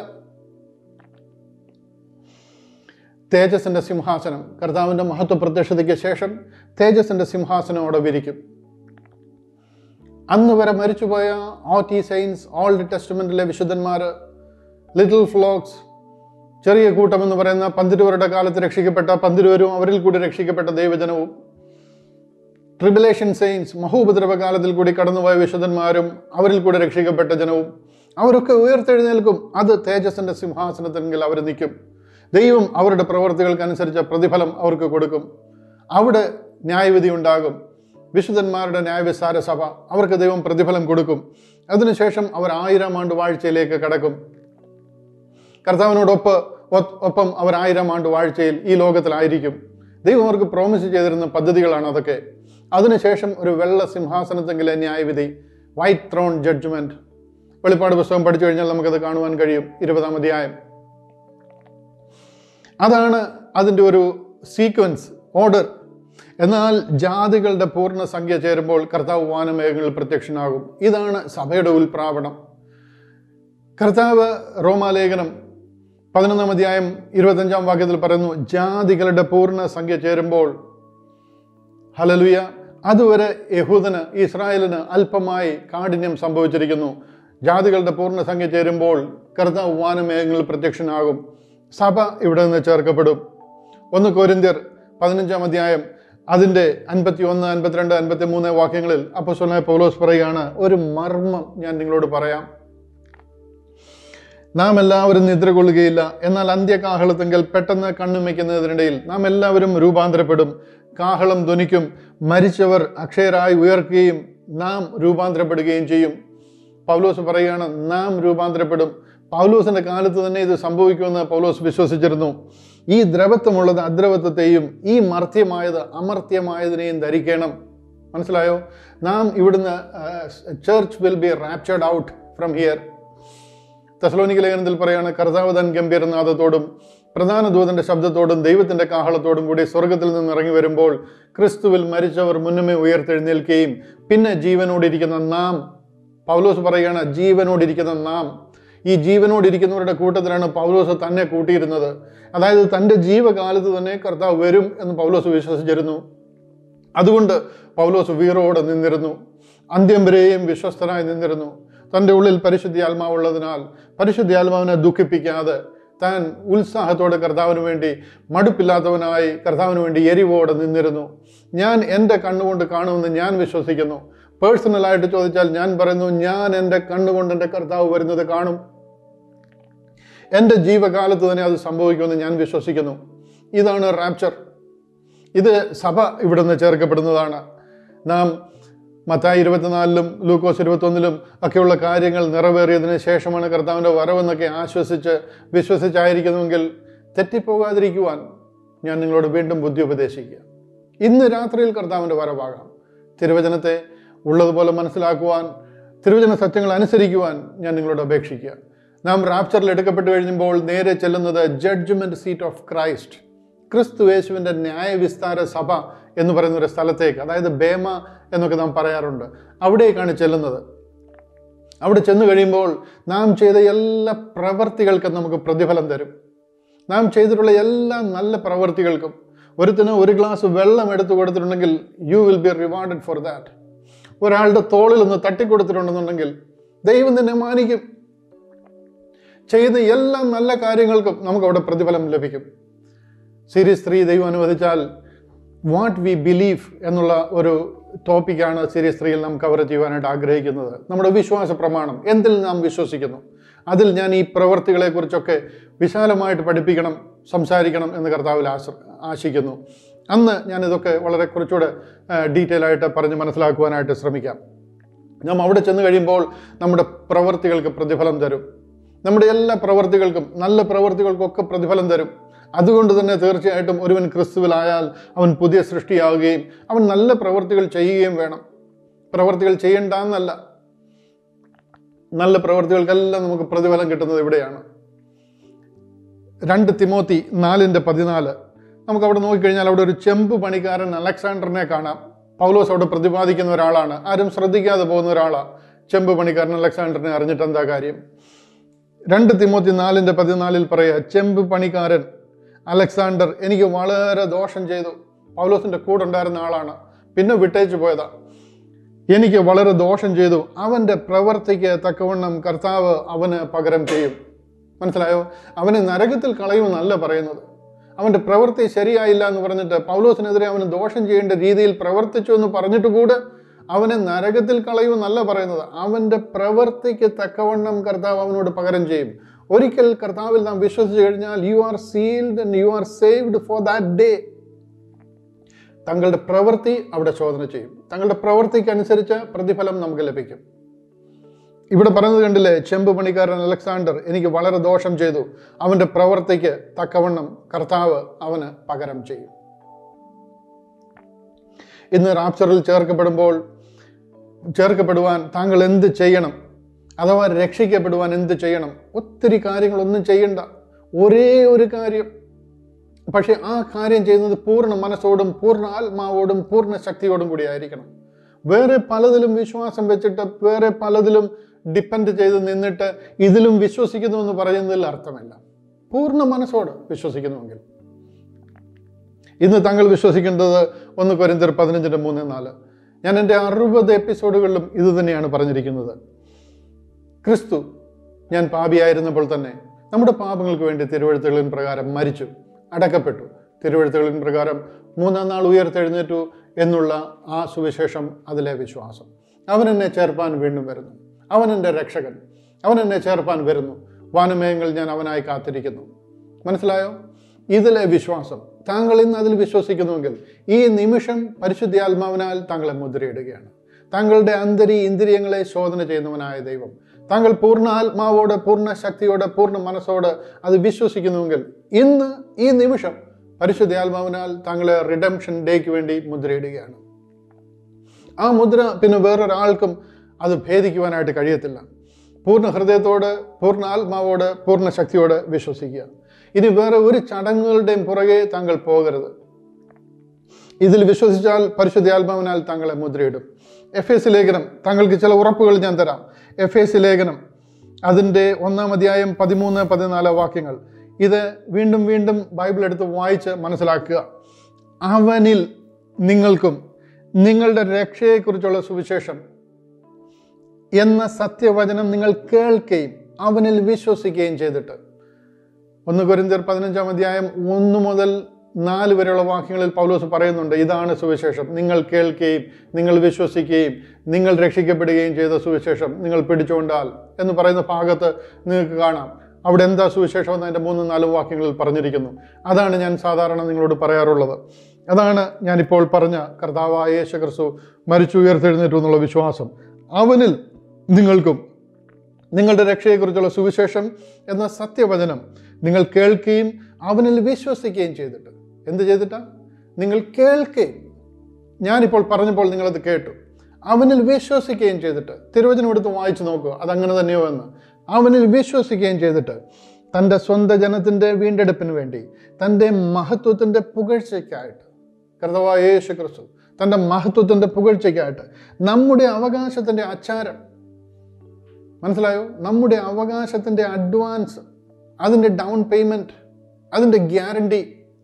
തേജസിൻ്റെ സിംഹാസനം കർത്താവിൻ്റെ മഹത്വ പ്രത്യക്ഷതയ്ക്ക് ശേഷം തേജസിൻ്റെ സിംഹാസനം അവിടെ വിരിക്കും അന്ന് വരെ മരിച്ചുപോയ ഓട്ടി സൈൻസ് ഓൾഡ് ടെസ്റ്റ്മെൻറ്റിലെ വിശുദ്ധന്മാർ ലിറ്റിൽ ഫ്ലോക്സ് ചെറിയ കൂട്ടം എന്ന് പറയുന്ന പന്തിരുവരുടെ കാലത്ത് രക്ഷിക്കപ്പെട്ട പന്തിരുവരും അവരിൽ കൂടി രക്ഷിക്കപ്പെട്ട ദൈവജനവും ട്രിബുലേഷൻ സെയിൻസ് മഹോപദ്രവകാലത്തിൽ കൂടി കടന്നുപോയ വിശുദ്ധന്മാരും അവരിൽ കൂടി രക്ഷിക്കപ്പെട്ട ജനവും അവരൊക്കെ ഉയർത്തെഴുന്നേൽക്കും അത് തേജസ്സിൻ്റെ സിംഹാസനത്തിനെങ്കിൽ അവർ നിൽക്കും ദൈവം അവരുടെ പ്രവർത്തികൾക്കനുസരിച്ച പ്രതിഫലം അവർക്ക് കൊടുക്കും അവിടെ ന്യായവിധി ഉണ്ടാകും വിശുദ്ധന്മാരുടെ ന്യായവിസ്താര സഭ അവർക്ക് ദൈവം പ്രതിഫലം കൊടുക്കും അതിനുശേഷം അവർ ആയിരം ആണ്ട് വാഴ്ചയിലേക്ക് കടക്കും കർത്താവിനോടൊപ്പ് ഒ- ഒപ്പം അവർ ആയിരം ആണ്ട് വാഴ്ചയിൽ ഈ ലോകത്തിലായിരിക്കും ദൈവം അവർക്ക് പ്രോമിസ് ചെയ്തിരുന്ന പദ്ധതികളാണ് അതൊക്കെ അതിനുശേഷം ഒരു വെള്ള സിംഹാസനത്തെങ്കിലെ ന്യായവിധി വൈറ്റ് ത്രോൺ ജഡ്ജ്മെന്റ് വെളിപ്പാട് പുസ്തകം പഠിച്ചു കഴിഞ്ഞാൽ നമുക്കത് കാണുവാൻ കഴിയും ഇരുപതാം അധ്യായം അതാണ് അതിൻ്റെ ഒരു സീക്വൻസ് ഓർഡർ എന്നാൽ ജാതികളുടെ പൂർണ്ണ സംഖ്യ ചേരുമ്പോൾ കർത്താവ് വാനമേഘങ്ങളിൽ പ്രത്യക്ഷനാകും ഇതാണ് സഭയുടെ ഉൽപ്രാവണം കർത്താവ് റോമാലേഖനം പതിനൊന്നാം അധ്യായം ഇരുപത്തഞ്ചാം വാക്യത്തിൽ പറയുന്നു ജാതികളുടെ പൂർണ്ണ സംഖ്യ ചേരുമ്പോൾ ഹലലുയ അതുവരെ യഹൂദന് ഇസ്രായേലിന് അല്പമായി കാഠിന്യം സംഭവിച്ചിരിക്കുന്നു ജാതികളുടെ പൂർണ്ണ സംഖ്യ ചേരുമ്പോൾ കർത്താവ് വാനമേഘങ്ങളിൽ പ്രത്യക്ഷനാകും സഭ ഇവിടെ നിന്ന് ചേർക്കപ്പെടും ഒന്ന് കോരിന്ത്യർ പതിനഞ്ചാം അധ്യായം അതിൻ്റെ അൻപത്തി ഒന്ന് അൻപത്തിരണ്ട് അൻപത്തി മൂന്ന് വാക്യങ്ങളിൽ അപ്പസ്വലായ പൗലോസ് പറയുകയാണ് ഒരു മർമ്മം ഞാൻ നിങ്ങളോട് പറയാം നാം എല്ലാവരും നിദ്ര കൊള്ളുകയില്ല എന്നാൽ അന്ത്യകാഹളത്തെങ്കിൽ പെട്ടെന്ന് കണ്ണുമയ്ക്കുന്നതിനിടയിൽ നാം എല്ലാവരും രൂപാന്തരപ്പെടും കാഹളം ധ്വനിക്കും മരിച്ചവർ അക്ഷയരായി ഉയർക്കുകയും നാം രൂപാന്തരപ്പെടുകയും ചെയ്യും പൗലോസ് പറയുകയാണ് നാം രൂപാന്തരപ്പെടും പൗലോസിന്റെ കാലത്ത് തന്നെ ഇത് സംഭവിക്കുമെന്ന് പൗലോസ് വിശ്വസിച്ചിരുന്നു ഈ ദ്രവത്വമുള്ളത് അദ്രവത്വത്തെയും ഈ മർത്യമായത് അമർത്യമായതിനെയും ധരിക്കണം മനസ്സിലായോ നാം ഇവിടുന്ന് church will be raptured out from here Thessalonica ലേഖനത്തിൽ പറയാണ് കർത്താവ് തൻ ഗംഭീരനാഥത്തോടും പ്രധാന ദൂതന്റെ ശബ്ദത്തോടും ദൈവത്തിന്റെ കാഹളത്തോടും കൂടി സ്വർഗത്തിൽ നിന്ന് ഇറങ്ങി വരുമ്പോൾ ക്രിസ്തുവിൽ മരിച്ചവർ മുന്നമേ ഉയർത്തെഴുന്നേൽക്കുകയും പിന്നെ ജീവനോടിരിക്കുന്ന നാം പൗലോസ് പറയുകയാണ് ജീവനോടിരിക്കുന്ന നാം ഈ ജീവനോടിരിക്കുന്നവരുടെ കൂട്ടത്തിലാണ് പൗലോസ് തന്നെ കൂട്ടിയിരുന്നത് അതായത് തൻ്റെ ജീവകാലത്ത് തന്നെ കർത്താവ് വരും എന്ന് പൗലോസ് വിശ്വസിച്ചിരുന്നു അതുകൊണ്ട് പൗലോസ് വീറോടെ നിന്നിരുന്നു അന്ത്യം വരെയും വിശ്വസ്തനായി നിന്നിരുന്നു തൻ്റെ ഉള്ളിൽ പരിശുദ്ധി ആത്മാവുള്ളതിനാൽ പരിശുദ്ധി ആത്മാവിനെ ദുഃഖിപ്പിക്കാതെ താൻ ഉത്സാഹത്തോടെ കർത്താവിന് വേണ്ടി മടുപ്പില്ലാത്തവനായി കർത്താവിന് വേണ്ടി എരിവോടെ നിന്നിരുന്നു ഞാൻ എൻ്റെ കണ്ണുകൊണ്ട് കാണുമെന്ന് ഞാൻ വിശ്വസിക്കുന്നു പേഴ്സണലായിട്ട് ചോദിച്ചാൽ ഞാൻ പറയുന്നു ഞാൻ എൻ്റെ കണ്ണുകൊണ്ട് എൻ്റെ കർത്താവ് വരുന്നത് കാണും എൻ്റെ ജീവകാലത്ത് തന്നെ അത് സംഭവിക്കുമെന്ന് ഞാൻ വിശ്വസിക്കുന്നു ഇതാണ് റാപ്ചർ ഇത് സഭ ഇവിടുന്ന് ചേർക്കപ്പെടുന്നതാണ് നാം മത്തായി ഇരുപത്തിനാലിലും ലൂക്കോസ് ഇരുപത്തൊന്നിലും ഒക്കെയുള്ള കാര്യങ്ങൾ നിറവേറിയതിന് ശേഷമാണ് കർത്താവിൻ്റെ വരവെന്നൊക്കെ ആശ്വസിച്ച് വിശ്വസിച്ചായിരിക്കുന്നുവെങ്കിൽ തെറ്റിപ്പോകാതിരിക്കുവാൻ ഞാൻ നിങ്ങളോട് വീണ്ടും ബുദ്ധി ഉപദേശിക്കുക ഇന്ന് രാത്രിയിൽ കർത്താവിൻ്റെ വരവാകാം തിരുവചനത്തെ ഉള്ളതുപോലെ മനസ്സിലാക്കുവാൻ തിരുവചന സത്യങ്ങൾ അനുസരിക്കുവാൻ ഞാൻ നിങ്ങളോട് അപേക്ഷിക്കുക നാം റാപ്ചറിൽ എടുക്കപ്പെട്ട് കഴിയുമ്പോൾ നേരെ ചെല്ലുന്നത് ജഡ്ജ്മെൻറ്റ് സീറ്റ് ഓഫ് ക്രൈസ്റ്റ് ക്രിസ്തു യേശുവിൻ്റെ ന്യായവിസ്താര സഭ എന്ന് പറയുന്ന ഒരു സ്ഥലത്തേക്ക് അതായത് ബേമ എന്നൊക്കെ നാം പറയാറുണ്ട് അവിടേക്കാണ് ചെല്ലുന്നത് അവിടെ ചെന്ന് കഴിയുമ്പോൾ നാം ചെയ്ത എല്ലാ പ്രവർത്തികൾക്കും നമുക്ക് പ്രതിഫലം തരും നാം ചെയ്തിട്ടുള്ള എല്ലാ നല്ല പ്രവർത്തികൾക്കും ഒരുത്തിന് ഒരു ഗ്ലാസ് വെള്ളം എടുത്തു കൊടുത്തിട്ടുണ്ടെങ്കിൽ you will be rewarded for that ഒരാളുടെ തോളിൽ ഒന്ന് തട്ടിക്കൊടുത്തിട്ടുണ്ടെന്നുണ്ടെങ്കിൽ ദൈവം നിന്നെ മാനിക്കും ചെയ്ത എല്ലാ നല്ല കാര്യങ്ങൾക്കും നമുക്ക് അവിടെ പ്രതിഫലം ലഭിക്കും സീരീസ് ത്രീ ദൈവം അനുവദിച്ചാൽ വാട്ട് വി ബിലീവ് എന്നുള്ള ഒരു ടോപ്പിക്കാണ് സീരീസ് ത്രീയിൽ നാം കവർ ചെയ്യുവാനായിട്ട് ആഗ്രഹിക്കുന്നത് നമ്മുടെ വിശ്വാസ പ്രമാണം എന്തിൽ നാം വിശ്വസിക്കുന്നു അതിൽ ഞാൻ ഈ പ്രവർത്തികളെക്കുറിച്ചൊക്കെ വിശാലമായിട്ട് പഠിപ്പിക്കണം സംസാരിക്കണം എന്ന് കർത്താവിൽ ആശ്ര ആശിക്കുന്നു അന്ന് ഞാനിതൊക്കെ വളരെ കുറച്ചുകൂടെ ഡീറ്റെയിൽ ആയിട്ട് പറഞ്ഞ് മനസ്സിലാക്കുവാനായിട്ട് ശ്രമിക്കാം നാം അവിടെ ചെന്ന് കഴിയുമ്പോൾ നമ്മുടെ പ്രവർത്തികൾക്ക് പ്രതിഫലം തരും നമ്മുടെ എല്ലാ പ്രവർത്തികൾക്കും നല്ല പ്രവർത്തികൾക്കൊക്കെ പ്രതിഫലം തരും അതുകൊണ്ട് തന്നെ തീർച്ചയായിട്ടും ഒരുവൻ ക്രിസ്തുവിലായാൽ അവൻ പുതിയ സൃഷ്ടിയാവുകയും അവൻ നല്ല പ്രവർത്തികൾ ചെയ്യുകയും വേണം പ്രവർത്തികൾ ചെയ്യണ്ടെന്നല്ല നല്ല പ്രവർത്തികൾക്കെല്ലാം നമുക്ക് പ്രതിഫലം കിട്ടുന്നത് ഇവിടെയാണ് രണ്ട് തിമോത്തി നാലിൻ്റെ പതിനാല് നമുക്ക് അവിടെ നോക്കിക്കഴിഞ്ഞാൽ അവിടെ ഒരു ചെമ്പ് പണിക്കാരൻ അലക്സാണ്ടറിനെ കാണാം പൗലോസ് അവിടെ പ്രതിപാദിക്കുന്ന ഒരാളാണ് ആരും ശ്രദ്ധിക്കാതെ പോകുന്ന ഒരാളാണ് ചെമ്പ് പണിക്കാരൻ അലക്സാണ്ടറിനെ അറിഞ്ഞിട്ട് എന്താ കാര്യം രണ്ട് തിമോത്തി നാലിൻ്റെ പതിനാലിൽ പറയുക ചെമ്പ് പണിക്കാരൻ അലക്സാണ്ടർ എനിക്ക് വളരെ ദോഷം ചെയ്തു പൗലോസിൻ്റെ കൂടെ ഉണ്ടായിരുന്ന ആളാണ് പിന്നെ വിട്ടേച്ചു പോയതാ എനിക്ക് വളരെ ദോഷം ചെയ്തു അവൻ്റെ പ്രവർത്തിക്ക് തക്കവണ്ണം കർത്താവ് അവന് പകരം ചെയ്യും മനസ്സിലായോ അവനെ നരകത്തിൽ കളയുമെന്നല്ല പറയുന്നത് അവൻ്റെ പ്രവൃത്തി ശരിയായില്ല എന്ന് പറഞ്ഞിട്ട് പൗലോസിനെതിരെ അവന് ദോഷം ചെയ്യേണ്ട രീതിയിൽ പ്രവർത്തിച്ചു എന്ന് പറഞ്ഞിട്ട് കൂടെ അവനെ നരകത്തിൽ കളയുമെന്നല്ല പറയുന്നത് അവൻ്റെ പ്രവൃത്തിക്ക് തക്കവണ്ണം കർത്താവ് അവനോട് പകരം ചെയ്യും ഒരിക്കൽ കർത്താവിൽ നാം വിശ്വസിച്ച് കഴിഞ്ഞാൽ you are sealed and you are saved for that day തങ്ങളുടെ പ്രവൃത്തി അവിടെ ചോദന ചെയ്യും തങ്ങളുടെ പ്രവൃത്തിക്ക് അനുസരിച്ച് പ്രതിഫലം നമുക്ക് ലഭിക്കും ഇവിടെ പറയുന്നത് കണ്ടില്ലേ ചെമ്പ് പണിക്കാരൻ അലക്സാണ്ടർ എനിക്ക് വളരെ ദോഷം ചെയ്തു അവൻ്റെ പ്രവൃത്തിക്ക് തക്കവണ്ണം കർത്താവ് അവന് പകരം ചെയ്യും ഇന്ന് റാപ്ചറിൽ ചേർക്കപ്പെടുമ്പോൾ ചേർക്കപ്പെടുവാൻ താങ്കൾ എന്ത് ചെയ്യണം അഥവാ രക്ഷിക്കപ്പെടുവാൻ എന്ത് ചെയ്യണം ഒത്തിരി കാര്യങ്ങളൊന്നും ചെയ്യണ്ട ഒരേ ഒരു കാര്യം പക്ഷെ ആ കാര്യം ചെയ്യുന്നത് പൂർണ്ണ മനസ്സോടും പൂർണ്ണ ആത്മാവോടും പൂർണ്ണ ശക്തിയോടും കൂടി ആയിരിക്കണം വേറെ പലതിലും വിശ്വാസം വെച്ചിട്ട് വേറെ പലതിലും ഡിപ്പെൻഡ് ചെയ്ത് നിന്നിട്ട് ഇതിലും വിശ്വസിക്കുന്നു എന്ന് പറയുന്നതിൽ അർത്ഥമില്ല പൂർണ്ണ മനസ്സോട് വിശ്വസിക്കുന്നുവെങ്കിൽ ഇന്ന് താങ്കൾ വിശ്വസിക്കേണ്ടത് ഒന്ന് കൊരിന്തർ പതിനഞ്ചിൻ്റെ മൂന്ന് നാല് ഞാൻ എൻ്റെ അറുപത് എപ്പിസോഡുകളിലും ഇത് തന്നെയാണ് പറഞ്ഞിരിക്കുന്നത് ക്രിസ്തു ഞാൻ പാപിയായിരുന്നപ്പോൾ തന്നെ നമ്മുടെ പാപങ്ങൾക്ക് വേണ്ടി തിരുവഴുത്തുകളിൻ പ്രകാരം മരിച്ചു അടക്കപ്പെട്ടു തിരുവഴുത്തുകളിൻ പ്രകാരം മൂന്നാം നാൾ ഉയർത്തെഴുന്നേറ്റു എന്നുള്ള ആ സുവിശേഷം അതിലെ വിശ്വാസം അവൻ എന്നെ ചേർപ്പാൻ വീണ്ടും വരുന്നു അവൻ എൻ്റെ രക്ഷകൻ അവൻ എന്നെ ചേർപ്പാൻ വരുന്നു വാനമയങ്ങൾ ഞാൻ അവനായി കാത്തിരിക്കുന്നു മനസ്സിലായോ ഇതിലെ വിശ്വാസം താങ്കൾ ഇന്ന് അതിൽ വിശ്വസിക്കുന്നുവെങ്കിൽ ഈ നിമിഷം പരിശുദ്ധാത്മാവിനാൽ താങ്കളെ മുദ്രയിടുകയാണ് താങ്കളുടെ അന്തരി ഇന്ദ്രിയങ്ങളെ ശോധന ചെയ്യുന്നവനായ ദൈവം താങ്കൾ പൂർണ്ണ ആത്മാവോടെ പൂർണ്ണ ശക്തിയോടെ പൂർണ്ണ മനസ്സോടെ അത് വിശ്വസിക്കുന്നുവെങ്കിൽ ഇന്ന് ഈ നിമിഷം പരിശുദ്ധാത്മാവിനാൽ താങ്കളെ റിഡംഷൻ ഡേക്ക് വേണ്ടി മുദ്രയിടുകയാണ് ആ മുദ്ര പിന്നെ വേറൊരാൾക്കും അത് ഭേദിക്കുവാനായിട്ട് കഴിയത്തില്ല പൂർണ്ണ ഹൃദയത്തോട് പൂർണ്ണ ആത്മാവോട് പൂർണ്ണ ശക്തിയോട് വിശ്വസിക്കുക ഇനി വേറെ ഒരു ചടങ്ങുകളുടെയും പുറകെ താങ്കൾ പോകരുത് ഇതിൽ വിശ്വസിച്ചാൽ പരിശുദ്ധാത്മാവിനാൽ താങ്കളെ മുദ്രയിടും എഫ് എസ് ലേഖനം താങ്കൾക്ക് ചില ഉറപ്പുകൾ ഞാൻ തരാം എഫ് എസ് ലേഖനം അതിൻ്റെ ഒന്നാം അധ്യായം പതിമൂന്ന് പതിനാല് വാക്യങ്ങൾ ഇത് വീണ്ടും വീണ്ടും ബൈബിൾ എടുത്ത് വായിച്ച് മനസ്സിലാക്കുക അവനിൽ നിങ്ങൾക്കും നിങ്ങളുടെ രക്ഷയെക്കുറിച്ചുള്ള സുവിശേഷം എന്ന സത്യവചനം നിങ്ങൾ കേൾക്കുകയും അവനിൽ വിശ്വസിക്കുകയും ചെയ്തിട്ട് ഒന്ന് കൊരിന്തിയർ പതിനഞ്ചാം അധ്യായം ഒന്ന് മുതൽ നാല് വരെയുള്ള വാക്യങ്ങളിൽ പൗലോസ് പറയുന്നുണ്ട് ഇതാണ് സുവിശേഷം നിങ്ങൾ കേൾക്കുകയും നിങ്ങൾ വിശ്വസിക്കുകയും നിങ്ങൾ രക്ഷിക്കപ്പെടുകയും ചെയ്ത സുവിശേഷം നിങ്ങൾ പിടിച്ചുകൊണ്ടാൽ എന്ന് പറയുന്ന ഭാഗത്ത് നിങ്ങൾക്ക് കാണാം അവിടെ എന്താ സുവിശേഷം എന്ന് അതിൻ്റെ മൂന്നും നാലും വാക്യങ്ങളിൽ പറഞ്ഞിരിക്കുന്നു അതാണ് ഞാൻ സാധാരണ നിങ്ങളോട് പറയാറുള്ളത് അതാണ് ഞാനിപ്പോൾ പറഞ്ഞ കർത്താവായ യേശു ക്രിസ്തു മരിച്ചു ഉയർത്തെഴുന്നേറ്റു എന്നുള്ള വിശ്വാസം അവനിൽ നിങ്ങൾക്കും നിങ്ങളുടെ രക്ഷയെക്കുറിച്ചുള്ള സുവിശേഷം എന്ന സത്യവചനം നിങ്ങൾ കേൾക്കുകയും അവനിൽ വിശ്വസിക്കുകയും ചെയ്തിട്ട് എന്ത് ചെയ്തിട്ടാ നിങ്ങൾ കേൾക്കുകയും ഞാനിപ്പോൾ പറഞ്ഞപ്പോൾ നിങ്ങളത് കേട്ടു അവനിൽ വിശ്വസിക്കുകയും ചെയ്തിട്ട് തിരുവചനം എടുത്ത് വായിച്ചു നോക്കുക അതങ്ങനെ തന്നെയോ എന്ന് അവനിൽ വിശ്വസിക്കുകയും ചെയ്തിട്ട് തൻ്റെ സ്വന്തം ജനത്തിൻ്റെ വീണ്ടെടുപ്പിന് വേണ്ടി തൻ്റെ മഹത്വത്തിൻ്റെ പുകഴ്ചയ്ക്കായിട്ട് കർത്തവായ യേശു ക്രിസ്തു തൻ്റെ മഹത്വത്തിൻ്റെ പുകഴ്ചയ്ക്കായിട്ട് നമ്മുടെ അവകാശത്തിൻ്റെ അച്ചാരം മനസ്സിലായോ നമ്മുടെ അവകാശത്തിൻ്റെ അഡ്വാൻസ് അതിൻ്റെ ഡൗൺ പേയ്മെൻറ്റ് അതിൻ്റെ ഗ്യാരണ്ടി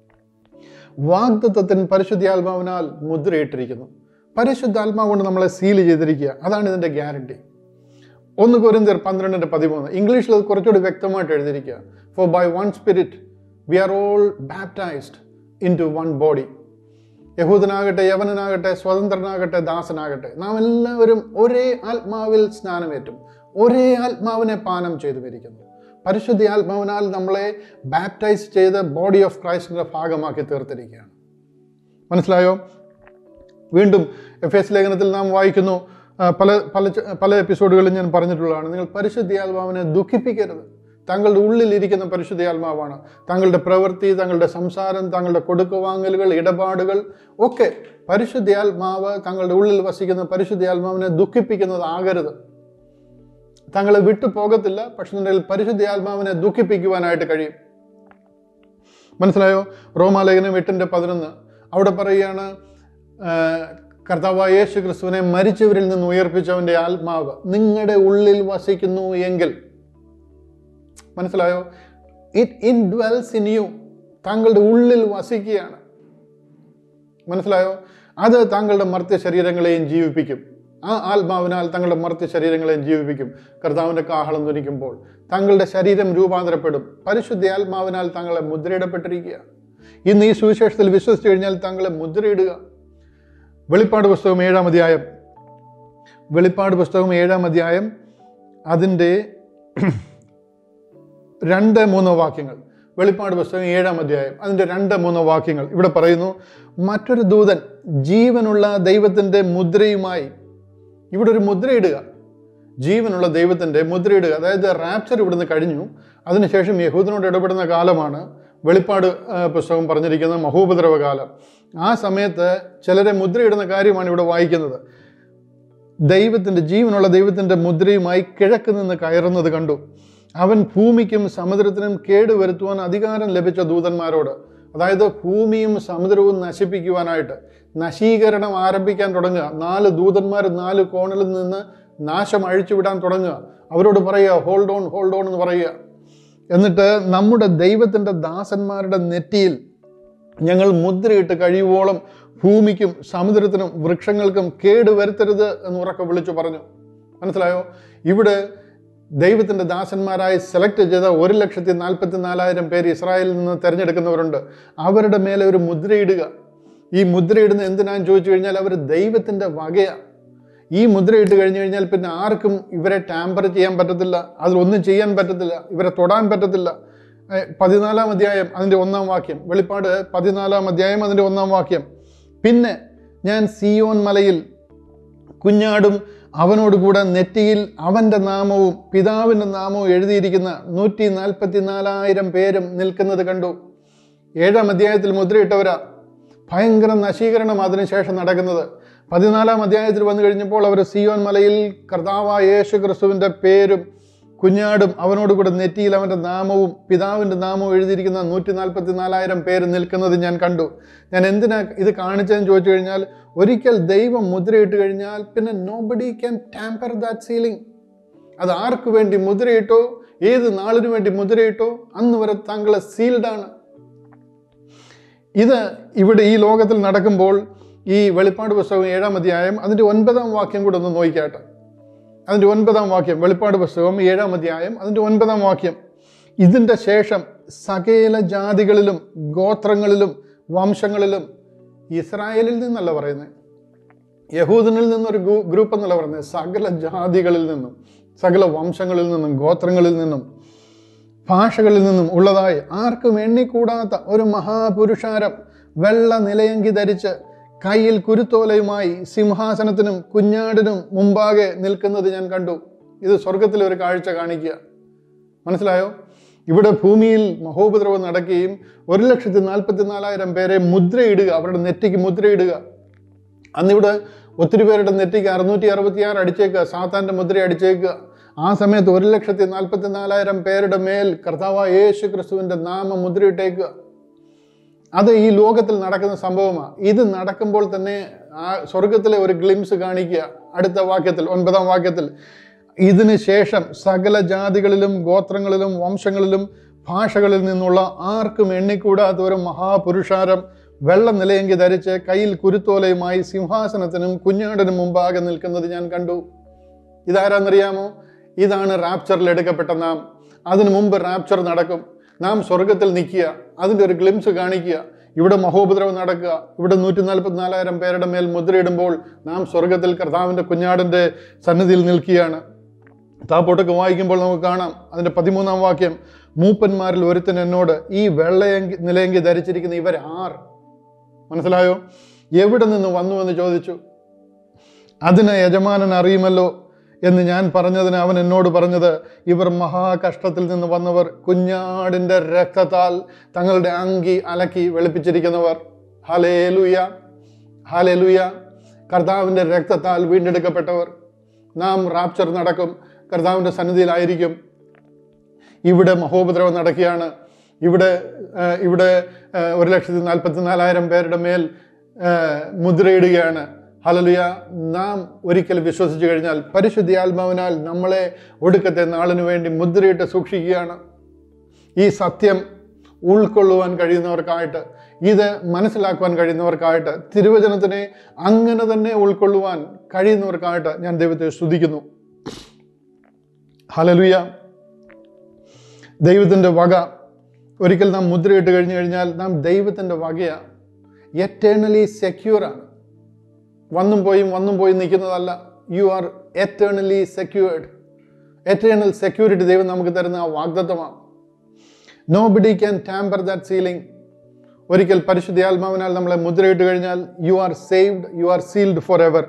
വാഗ്ദത്വത്തിന് പരിശുദ്ധാത്മാവിനാൽ മുദ്രയിട്ടിരിക്കുന്നു പരിശുദ്ധാത്മാവ് കൊണ്ട് നമ്മളെ സീൽ ചെയ്തിരിക്കുക അതാണ് ഇതിൻ്റെ ഗ്യാരണ്ടി ഒന്ന് കൊരിന്തിയർ പന്ത്രണ്ടിൻ്റെ പതിമൂന്ന് ഇംഗ്ലീഷിൽ അത് കുറച്ചുകൂടി വ്യക്തമായിട്ട് എഴുതിയിരിക്കുക for by one spirit we are all baptized into one body യഹൂദനാകട്ടെ യവനനാകട്ടെ സ്വതന്ത്രനാകട്ടെ ദാസനാകട്ടെ നാം എല്ലാവരും ഒരേ ആത്മാവിൽ സ്നാനമേറ്റും ഒരേ ആത്മാവിനെ പാനം ചെയ്തു വരിക്കുന്നു പരിശുദ്ധ ആത്മാവിനാൽ നമ്മളെ ബാപ്റ്റൈസ് ചെയ്ത് ബോഡി ഓഫ് ക്രൈസ്റ്റിൻ്റെ ഭാഗമാക്കി തീർത്തിരിക്കുകയാണ് മനസ്സിലായോ വീണ്ടും എഫ് എസ് ലേഖനത്തിൽ നാം വായിക്കുന്നു ആ, പല പല ച- പല എപ്പിസോഡുകളിൽ ഞാൻ പറഞ്ഞിട്ടുള്ളതാണ് നിങ്ങൾ പരിശുദ്ധിയാത്മാവിനെ ദുഃഖിപ്പിക്കരുത് താങ്കളുടെ ഉള്ളിലിരിക്കുന്ന പരിശുദ്ധിയാത്മാവാണ് താങ്കളുടെ പ്രവൃത്തി താങ്കളുടെ സംസാരം താങ്കളുടെ കൊടുക്കുവാങ്ങലുകൾ ഇടപാടുകൾ ഒക്കെ പരിശുദ്ധിയാത്മാവ് താങ്കളുടെ ഉള്ളിൽ വസിക്കുന്ന പരിശുദ്ധിയാത്മാവിനെ ദുഃഖിപ്പിക്കുന്നതാകരുത് താങ്കളെ വിട്ടു പോകത്തില്ല പക്ഷെ നിന്റെ പരിശുദ്ധിയാത്മാവിനെ ദുഃഖിപ്പിക്കുവാനായിട്ട് കഴിയും മനസ്സിലായോ റോമാലേഖനം എട്ടിൻ്റെ പതിനൊന്ന് അവിടെ പറയുകയാണ് ആ, കർത്താവായ യേശു ക്രിസ്തുവിനെ മരിച്ചവരിൽ നിന്ന് ഉയർപ്പിച്ചവൻ്റെ ആത്മാവ് നിങ്ങളുടെ ഉള്ളിൽ വസിക്കുന്നു എങ്കിൽ മനസ്സിലായോ it indwells in you താങ്കളുടെ ഉള്ളിൽ വസിക്കുകയാണ് മനസ്സിലായോ അത് താങ്കളുടെ മർത്യ ശരീരങ്ങളെയും ജീവിപ്പിക്കും ആ ആത്മാവിനാൽ തങ്ങളുടെ മർത്യ ശരീരങ്ങളെയും ജീവിപ്പിക്കും കർത്താവിൻ്റെ കാഹളം ധനിക്കുമ്പോൾ താങ്കളുടെ ശരീരം രൂപാന്തരപ്പെടും പരിശുദ്ധ ആത്മാവിനാൽ താങ്കളെ മുദ്രയിടപ്പെട്ടിരിക്കുക ഇന്ന് ഈ സുവിശേഷത്തിൽ വിശ്വസിച്ചു കഴിഞ്ഞാൽ താങ്കളെ മുദ്രയിടുക വെളിപ്പാട് പുസ്തകം ഏഴാം അധ്യായം വെളിപ്പാട് പുസ്തകം ഏഴാം അധ്യായം അതിൻ്റെ രണ്ട് മൂന്ന് വാക്യങ്ങൾ വെളിപ്പാട് പുസ്തകം ഏഴാം അധ്യായം അതിൻ്റെ രണ്ട് മൂന്ന് വാക്യങ്ങൾ ഇവിടെ പറയുന്നു മറ്റൊരു ദൂതൻ ജീവനുള്ള ദൈവത്തിൻ്റെ മുദ്രയുമായി ഇവിടെ ഒരു മുദ്രയിടുക ജീവനുള്ള ദൈവത്തിൻ്റെ മുദ്രയിടുക അതായത് റാപ്ചർ ഇവിടുന്ന് കഴിഞ്ഞു അതിനുശേഷം യഹൂദനോട് ഇടപെടുന്ന കാലമാണ് വെളിപ്പാട് ആ, പുസ്തകം പറഞ്ഞിരിക്കുന്ന മഹോപദ്രവ കാലം ആ സമയത്ത് ചിലരെ മുദ്രയിടുന്ന കാര്യമാണ് ഇവിടെ വായിക്കുന്നത് ദൈവത്തിൻ്റെ ജീവനുള്ള ദൈവത്തിൻ്റെ മുദ്രയുമായി കിഴക്ക് നിന്ന് കയറുന്നത് കണ്ടു അവൻ ഭൂമിക്കും സമുദ്രത്തിനും കേടുവരുത്തുവാൻ അധികാരം ലഭിച്ച ദൂതന്മാരോട് അതായത് ഭൂമിയും സമുദ്രവും നശിപ്പിക്കുവാനായിട്ട് നശീകരണം ആരംഭിക്കാൻ തുടങ്ങുക നാല് ദൂതന്മാർ നാല് കോണിൽ നിന്ന് നാശം അഴിച്ചുവിടാൻ തുടങ്ങുക അവരോട് പറയുക ഹോൾഡ് ഓൺ ഹോൾഡ് ഓൺ എന്ന് പറയുക എന്നിട്ട് നമ്മുടെ ദൈവത്തിൻ്റെ ദാസന്മാരുടെ നെറ്റിയിൽ ഞങ്ങൾ മുദ്രയിട്ട് കഴിയുവോളം ഭൂമിക്കും സമുദ്രത്തിനും വൃക്ഷങ്ങൾക്കും കേടുവരുത്തരുത് എന്ന് ഉറക്കെ വിളിച്ചു പറഞ്ഞു മനസ്സിലായോ ഇവിടെ ദൈവത്തിൻ്റെ ദാസന്മാരായി സെലക്ട് ചെയ്ത ഒരു ലക്ഷത്തി നാൽപ്പത്തി നാലായിരം പേര് ഇസ്രായേലിൽ നിന്ന് തിരഞ്ഞെടുക്കുന്നവരുണ്ട് അവരുടെ മേലെ ഒരു മുദ്രയിടുക ഈ മുദ്രയിടുന്ന എന്തിനാന്ന് ചോദിച്ചു കഴിഞ്ഞാൽ അവർ ദൈവത്തിൻ്റെ വകയാണ് ഈ മുദ്രയിട്ട് കഴിഞ്ഞു കഴിഞ്ഞാൽ പിന്നെ ആർക്കും ഇവരെ ടാമ്പർ ചെയ്യാൻ പറ്റത്തില്ല അതിലൊന്നും ചെയ്യാൻ പറ്റത്തില്ല ഇവരെ തൊടാൻ പറ്റത്തില്ല ഏഹ് പതിനാലാം അധ്യായം അതിൻ്റെ ഒന്നാം വാക്യം വെളിപ്പാട് പതിനാലാം അധ്യായം അതിൻ്റെ ഒന്നാം വാക്യം പിന്നെ ഞാൻ സിയോൻ മലയിൽ കുഞ്ഞാടും അവനോടുകൂടെ നെറ്റിയിൽ അവൻ്റെ നാമവും പിതാവിൻ്റെ നാമവും എഴുതിയിരിക്കുന്ന നൂറ്റി നാൽപ്പത്തി നാലായിരം പേരും നിൽക്കുന്നത് കണ്ടു ഏഴാം അധ്യായത്തിൽ മുദ്രയിട്ടവരാ ഭയങ്കര നശീകരണം അതിനുശേഷം നടക്കുന്നത് പതിനാലാം അധ്യായത്തിൽ വന്നു കഴിഞ്ഞപ്പോൾ അവർ സിയോൻ മലയിൽ കർത്താവായ യേശു ക്രിസ്തുവിൻ്റെ പേരും കുഞ്ഞാടും അവനോട് കൂടെ നെറ്റിയിൽ അവൻ്റെ നാമവും പിതാവിൻ്റെ നാമവും എഴുതിയിരിക്കുന്ന നൂറ്റി നാൽപ്പത്തി നാലായിരം പേര് നിൽക്കുന്നത് ഞാൻ കണ്ടു ഞാൻ എന്തിനാ ഇത് കാണിച്ചതെന്ന് ചോദിച്ചു കഴിഞ്ഞാൽ ഒരിക്കൽ ദൈവം മുദ്രയിട്ട് കഴിഞ്ഞാൽ പിന്നെ nobody can tamper that sealing അത് ആർക്ക് വേണ്ടി മുദ്രയിട്ടോ ഏത് നാളിനു വേണ്ടി മുദ്രയിട്ടോ അന്ന് വരെ താങ്കളെ സീൽഡാണ് ഇത് ഇവിടെ ഈ ലോകത്തിൽ നടക്കുമ്പോൾ ഈ വെളിപ്പാട് പുസ്തകം ഏഴാം അധ്യായം അതിൻ്റെ ഒൻപതാം വാക്യം കൂടെ ഒന്ന് നോക്കിക്കാട്ടെ അതിൻ്റെ ഒൻപതാം വാക്യം വെളിപ്പാട് പുസ്തകം ഏഴാം അധ്യായം അതിൻ്റെ ഒൻപതാം വാക്യം ഇതിൻ്റെ ശേഷം സകല ജാതികളിലും ഗോത്രങ്ങളിലും വംശങ്ങളിലും ഇസ്രായേലിൽ നിന്നല്ല പറയുന്നത് യഹൂദനിൽ നിന്നൊരു ഗ്രൂ- ഗ്രൂപ്പ് എന്നല്ല പറയുന്നത് സകല ജാതികളിൽ നിന്നും സകല വംശങ്ങളിൽ നിന്നും ഗോത്രങ്ങളിൽ നിന്നും ഭാഷകളിൽ നിന്നും ഉള്ളതായി ആർക്കും എണ്ണിക്കൂടാത്ത ഒരു മഹാപുരുഷാരം വെള്ള നിലയങ്കി ധരിച്ച് കയ്യിൽ കുരുത്തോലയുമായി സിംഹാസനത്തിനും കുഞ്ഞാടിനും മുമ്പാകെ നിൽക്കുന്നത് ഞാൻ കണ്ടു ഇത് സ്വർഗത്തിലെ ഒരു കാഴ്ച കാണിക്കുക മനസ്സിലായോ ഇവിടെ ഭൂമിയിൽ മഹോപദ്രവം നടക്കുകയും ഒരു ലക്ഷത്തി നാൽപ്പത്തി നാലായിരം പേരെ മുദ്രയിടുക അവരുടെ നെറ്റിക്ക് മുദ്രയിടുക അന്നിവിടെ ഒത്തിരി പേരുടെ നെറ്റിക്ക് അറുന്നൂറ്റി അറുപത്തിയാറ് അടിച്ചേക്കുക സാത്താൻ്റെ മുദ്ര അടിച്ചേക്കുക ആ സമയത്ത് ഒരു ലക്ഷത്തി നാൽപ്പത്തി നാലായിരം പേരുടെ മേൽ കർത്താവ് യേശു ക്രിസ്തുവിൻ്റെ നാമം മുദ്രയിട്ടേക്കുക അത് ഈ ലോകത്തിൽ നടക്കുന്ന സംഭവമാണ് ഇത് നടക്കുമ്പോൾ തന്നെ ആ സ്വർഗത്തിലെ ഒരു ഗ്ലിംസ് കാണിക്കുക അടുത്ത വാക്യത്തിൽ ഒൻപതാം വാക്യത്തിൽ ഇതിന് ശേഷം സകല ജാതികളിലും ഗോത്രങ്ങളിലും വംശങ്ങളിലും ഭാഷകളിൽ നിന്നുള്ള ആർക്കും എണ്ണിക്കൂടാത്ത ഒരു മഹാപുരുഷാരം വെള്ള നിലയെങ്കി ധരിച്ച് കയ്യിൽ കുരുത്തോലയുമായി സിംഹാസനത്തിനും കുഞ്ഞാടിനും മുമ്പാകെ നിൽക്കുന്നത് ഞാൻ കണ്ടു ഇതാരാന്നറിയാമോ ഇതാണ് റാപ്ചറിൽ എടുക്കപ്പെട്ട നാം അതിനു മുമ്പ് റാപ്ചർ നടക്കും നാം സ്വർഗത്തിൽ നിൽക്കുക അതിൻ്റെ ഒരു ഗ്ലിംസ് കാണിക്കുക ഇവിടെ മഹോപദ്രവം നടക്കുക ഇവിടെ നൂറ്റി നാൽപ്പത്തിനാലായിരം പേരുടെ മേൽ മുദ്രയിടുമ്പോൾ നാം സ്വർഗത്തിൽ കർത്താവിൻ്റെ കുഞ്ഞാടിൻ്റെ സന്നിധിയിൽ നിൽക്കുകയാണ് താപ്പോട്ടൊക്കെ വായിക്കുമ്പോൾ നമുക്ക് കാണാം അതിൻ്റെ പതിമൂന്നാം വാക്യം മൂപ്പന്മാരിൽ ഒരുത്തൻ എന്നോട് ഈ വെള്ളയങ്കി നിലയങ്കി ധരിച്ചിരിക്കുന്ന ഇവർ ആർ മനസ്സിലായോ എവിടെ നിന്ന് വന്നു എന്ന് ചോദിച്ചു അതിന് യജമാനൻ അറിയുമല്ലോ എന്ന് ഞാൻ പറഞ്ഞതിന് അവൻ എന്നോട് പറഞ്ഞത് ഇവർ മഹാകഷ്ടത്തിൽ നിന്ന് വന്നവർ കുഞ്ഞാടിൻ്റെ രക്തത്താൽ തങ്ങളുടെ അങ്കി അലക്കി വെളുപ്പിച്ചിരിക്കുന്നവർ ഹലേലുയ ഹലേലുയ കർത്താവിൻ്റെ രക്തത്താൽ വീണ്ടെടുക്കപ്പെട്ടവർ നാം റാപ്ചർ നടക്കും കർത്താവിൻ്റെ സന്നിധിയിലായിരിക്കും ഇവിടെ മഹോപദ്രവം നടക്കുകയാണ് ഇവിടെ ആ, ഇവിടെ ആ, ഒരു ലക്ഷത്തി നാൽപ്പത്തി നാലായിരം പേരുടെ മേൽ ആ, മുദ്രയിടുകയാണ് ഹലലുയ നാം ഒരിക്കൽ വിശ്വസിച്ചു കഴിഞ്ഞാൽ പരിശുദ്ധിയാത്മാവിനാൽ നമ്മളെ ഒടുക്കത്തെ നാളിനു വേണ്ടി മുദ്രയിട്ട് സൂക്ഷിക്കുകയാണ് ഈ സത്യം ഉൾക്കൊള്ളുവാൻ കഴിയുന്നവർക്കായിട്ട് ഇത് മനസ്സിലാക്കുവാൻ കഴിയുന്നവർക്കായിട്ട് തിരുവചനത്തിനെ അങ്ങനെ തന്നെ ഉൾക്കൊള്ളുവാൻ കഴിയുന്നവർക്കായിട്ട് ഞാൻ ദൈവത്തെ സ്തുതിക്കുന്നു ഹലലുയ ദൈവത്തിൻ്റെ വക ഒരിക്കൽ നാം മുദ്രയിട്ട് കഴിഞ്ഞു കഴിഞ്ഞാൽ നാം ദൈവത്തിൻ്റെ വകയാണ് എറ്റേണലി സെക്യൂറാണ് വന്നും പോയും വന്നും പോയി നിൽക്കുന്നതല്ല you are eternally secured eternal security ദൈവം നമുക്ക് തരുന്ന ആ വാഗ്ദത്തമാണ് nobody can tamper that sealing ഒരിക്കൽ പരിശുദ്ധാത്മാവിനാൽ നമ്മളെ മുദ്രയിട്ട് കഴിഞ്ഞാൽ you are saved you are sealed forever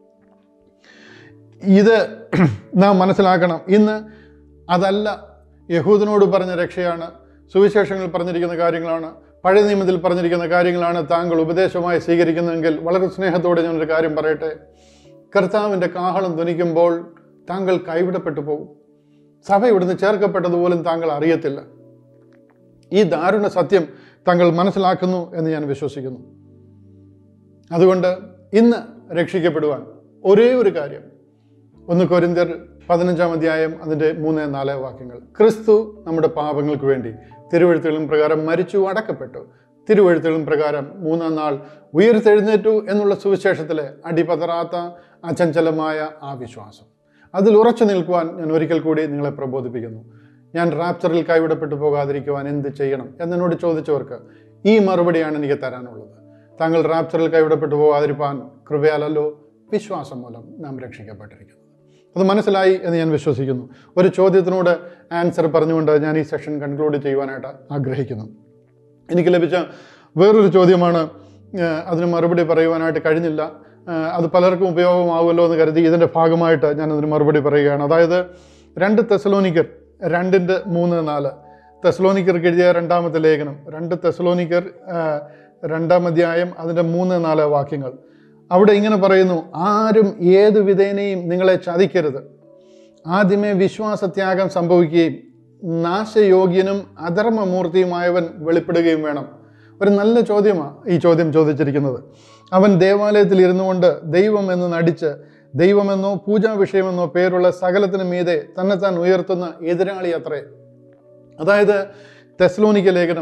ഇത് നാം മനസ്സിലാക്കണം ഇന്ന് അതല്ല യഹൂദനോട് പറഞ്ഞ രക്ഷയാണ് സുവിശേഷങ്ങളിൽ പറഞ്ഞിരിക്കുന്ന കാര്യങ്ങളാണ് പഴയ നിയമത്തിൽ പറഞ്ഞിരിക്കുന്ന കാര്യങ്ങളാണ് താങ്കൾ ഉപദേശമായി സ്വീകരിക്കുന്നതെങ്കിൽ വളരെ സ്നേഹത്തോടെ ഞാനൊരു കാര്യം പറയട്ടെ കർത്താവിൻ്റെ കാഹളം ധ്വനിക്കുമ്പോൾ താങ്കൾ കൈവിടപ്പെട്ടു പോകും സഭ ഇവിടുന്ന് ചേർക്കപ്പെട്ടതുപോലും താങ്കൾ അറിയത്തില്ല ഈ ദാരുണ സത്യം താങ്കൾ മനസ്സിലാക്കുന്നു എന്ന് ഞാൻ വിശ്വസിക്കുന്നു അതുകൊണ്ട് ഇന്ന് രക്ഷിക്കപ്പെടുവാൻ ഒരേ ഒരു കാര്യം ഒന്ന് കൊരിന്ത്യർ പതിനഞ്ചാം അധ്യായം അതിൻ്റെ മൂന്ന് നാല് വാക്യങ്ങൾ ക്രിസ്തു നമ്മുടെ പാപങ്ങൾക്ക് വേണ്ടി തിരുവഴുത്തുകളും പ്രകാരം മരിച്ചു അടക്കപ്പെട്ടു തിരുവഴുത്തുകളും പ്രകാരം മൂന്നാം നാൾ ഉയർത്തെഴുന്നേറ്റു എന്നുള്ള സുവിശേഷത്തിലെ അടിപതറാത്ത അചഞ്ചലമായ ആ വിശ്വാസം അതിൽ ഉറച്ചു നിൽക്കുവാൻ ഞാൻ ഒരിക്കൽ കൂടി നിങ്ങളെ പ്രബോധിപ്പിക്കുന്നു ഞാൻ റാപ്ചറിൽ കൈവിടപ്പെട്ടു പോകാതിരിക്കുവാൻ എന്ത് ചെയ്യണം എന്നോട് ചോദിച്ചവർക്ക് ഈ മറുപടിയാണ് എനിക്ക് തരാനുള്ളത് താങ്കൾ റാപ്ചറിൽ കൈവിടപ്പെട്ടു പോകാതിരിക്കാൻ കൃപയാലല്ലോ വിശ്വാസം മൂലം നാം രക്ഷിക്കപ്പെട്ടിരിക്കുന്നത് അത് മനസ്സിലായി എന്ന് ഞാൻ വിശ്വസിക്കുന്നു ഒരു ചോദ്യത്തിനോട് ആൻസർ പറഞ്ഞുകൊണ്ട് ഞാൻ ഈ സെഷൻ കൺക്ലൂഡ് ചെയ്യുവാനായിട്ട് ആഗ്രഹിക്കുന്നു എനിക്ക് ലഭിച്ച വേറൊരു ചോദ്യമാണ് ഏഹ് അതിന് മറുപടി പറയുവാനായിട്ട് കഴിഞ്ഞില്ല ഏഹ് അത് പലർക്കും ഉപയോഗമാവുമല്ലോ എന്ന് കരുതി ഇതിൻ്റെ ഭാഗമായിട്ട് ഞാൻ അതിന് മറുപടി പറയുകയാണ് അതായത് രണ്ട് തെസലോനിക്കർ രണ്ടിൻ്റെ മൂന്ന് നാല് തെസലോനിക്കർക്ക് എഴുതിയ രണ്ടാമത്തെ ലേഖനം രണ്ട് തെസലോനിക്കർ ഏഹ് രണ്ടാം അധ്യായം അതിൻ്റെ മൂന്ന് നാല് വാക്യങ്ങൾ അവിടെ ഇങ്ങനെ പറയുന്നു ആരും ഏതു വിധേനയും നിങ്ങളെ ചതിക്കരുത് ആദ്യമേ വിശ്വാസത്യാഗം സംഭവിക്കുകയും നാശയോഗ്യനും അധർമ്മമൂർത്തിയുമായവൻ വെളിപ്പെടുകയും വേണം ഒരു നല്ല ചോദ്യമാണ് ഈ ചോദ്യം ചോദിച്ചിരിക്കുന്നത് അവൻ ദേവാലയത്തിൽ ഇരുന്നു കൊണ്ട് ദൈവം എന്ന് നടിച്ച് ദൈവമെന്നോ പൂജാ വിഷയമെന്നോ പേരുള്ള സകലത്തിനു മീതെ തന്നെത്താൻ ഉയർത്തുന്ന എതിരാളി അത്രേ അതായത് തെസ്ലോനിക്ക ലേഖനം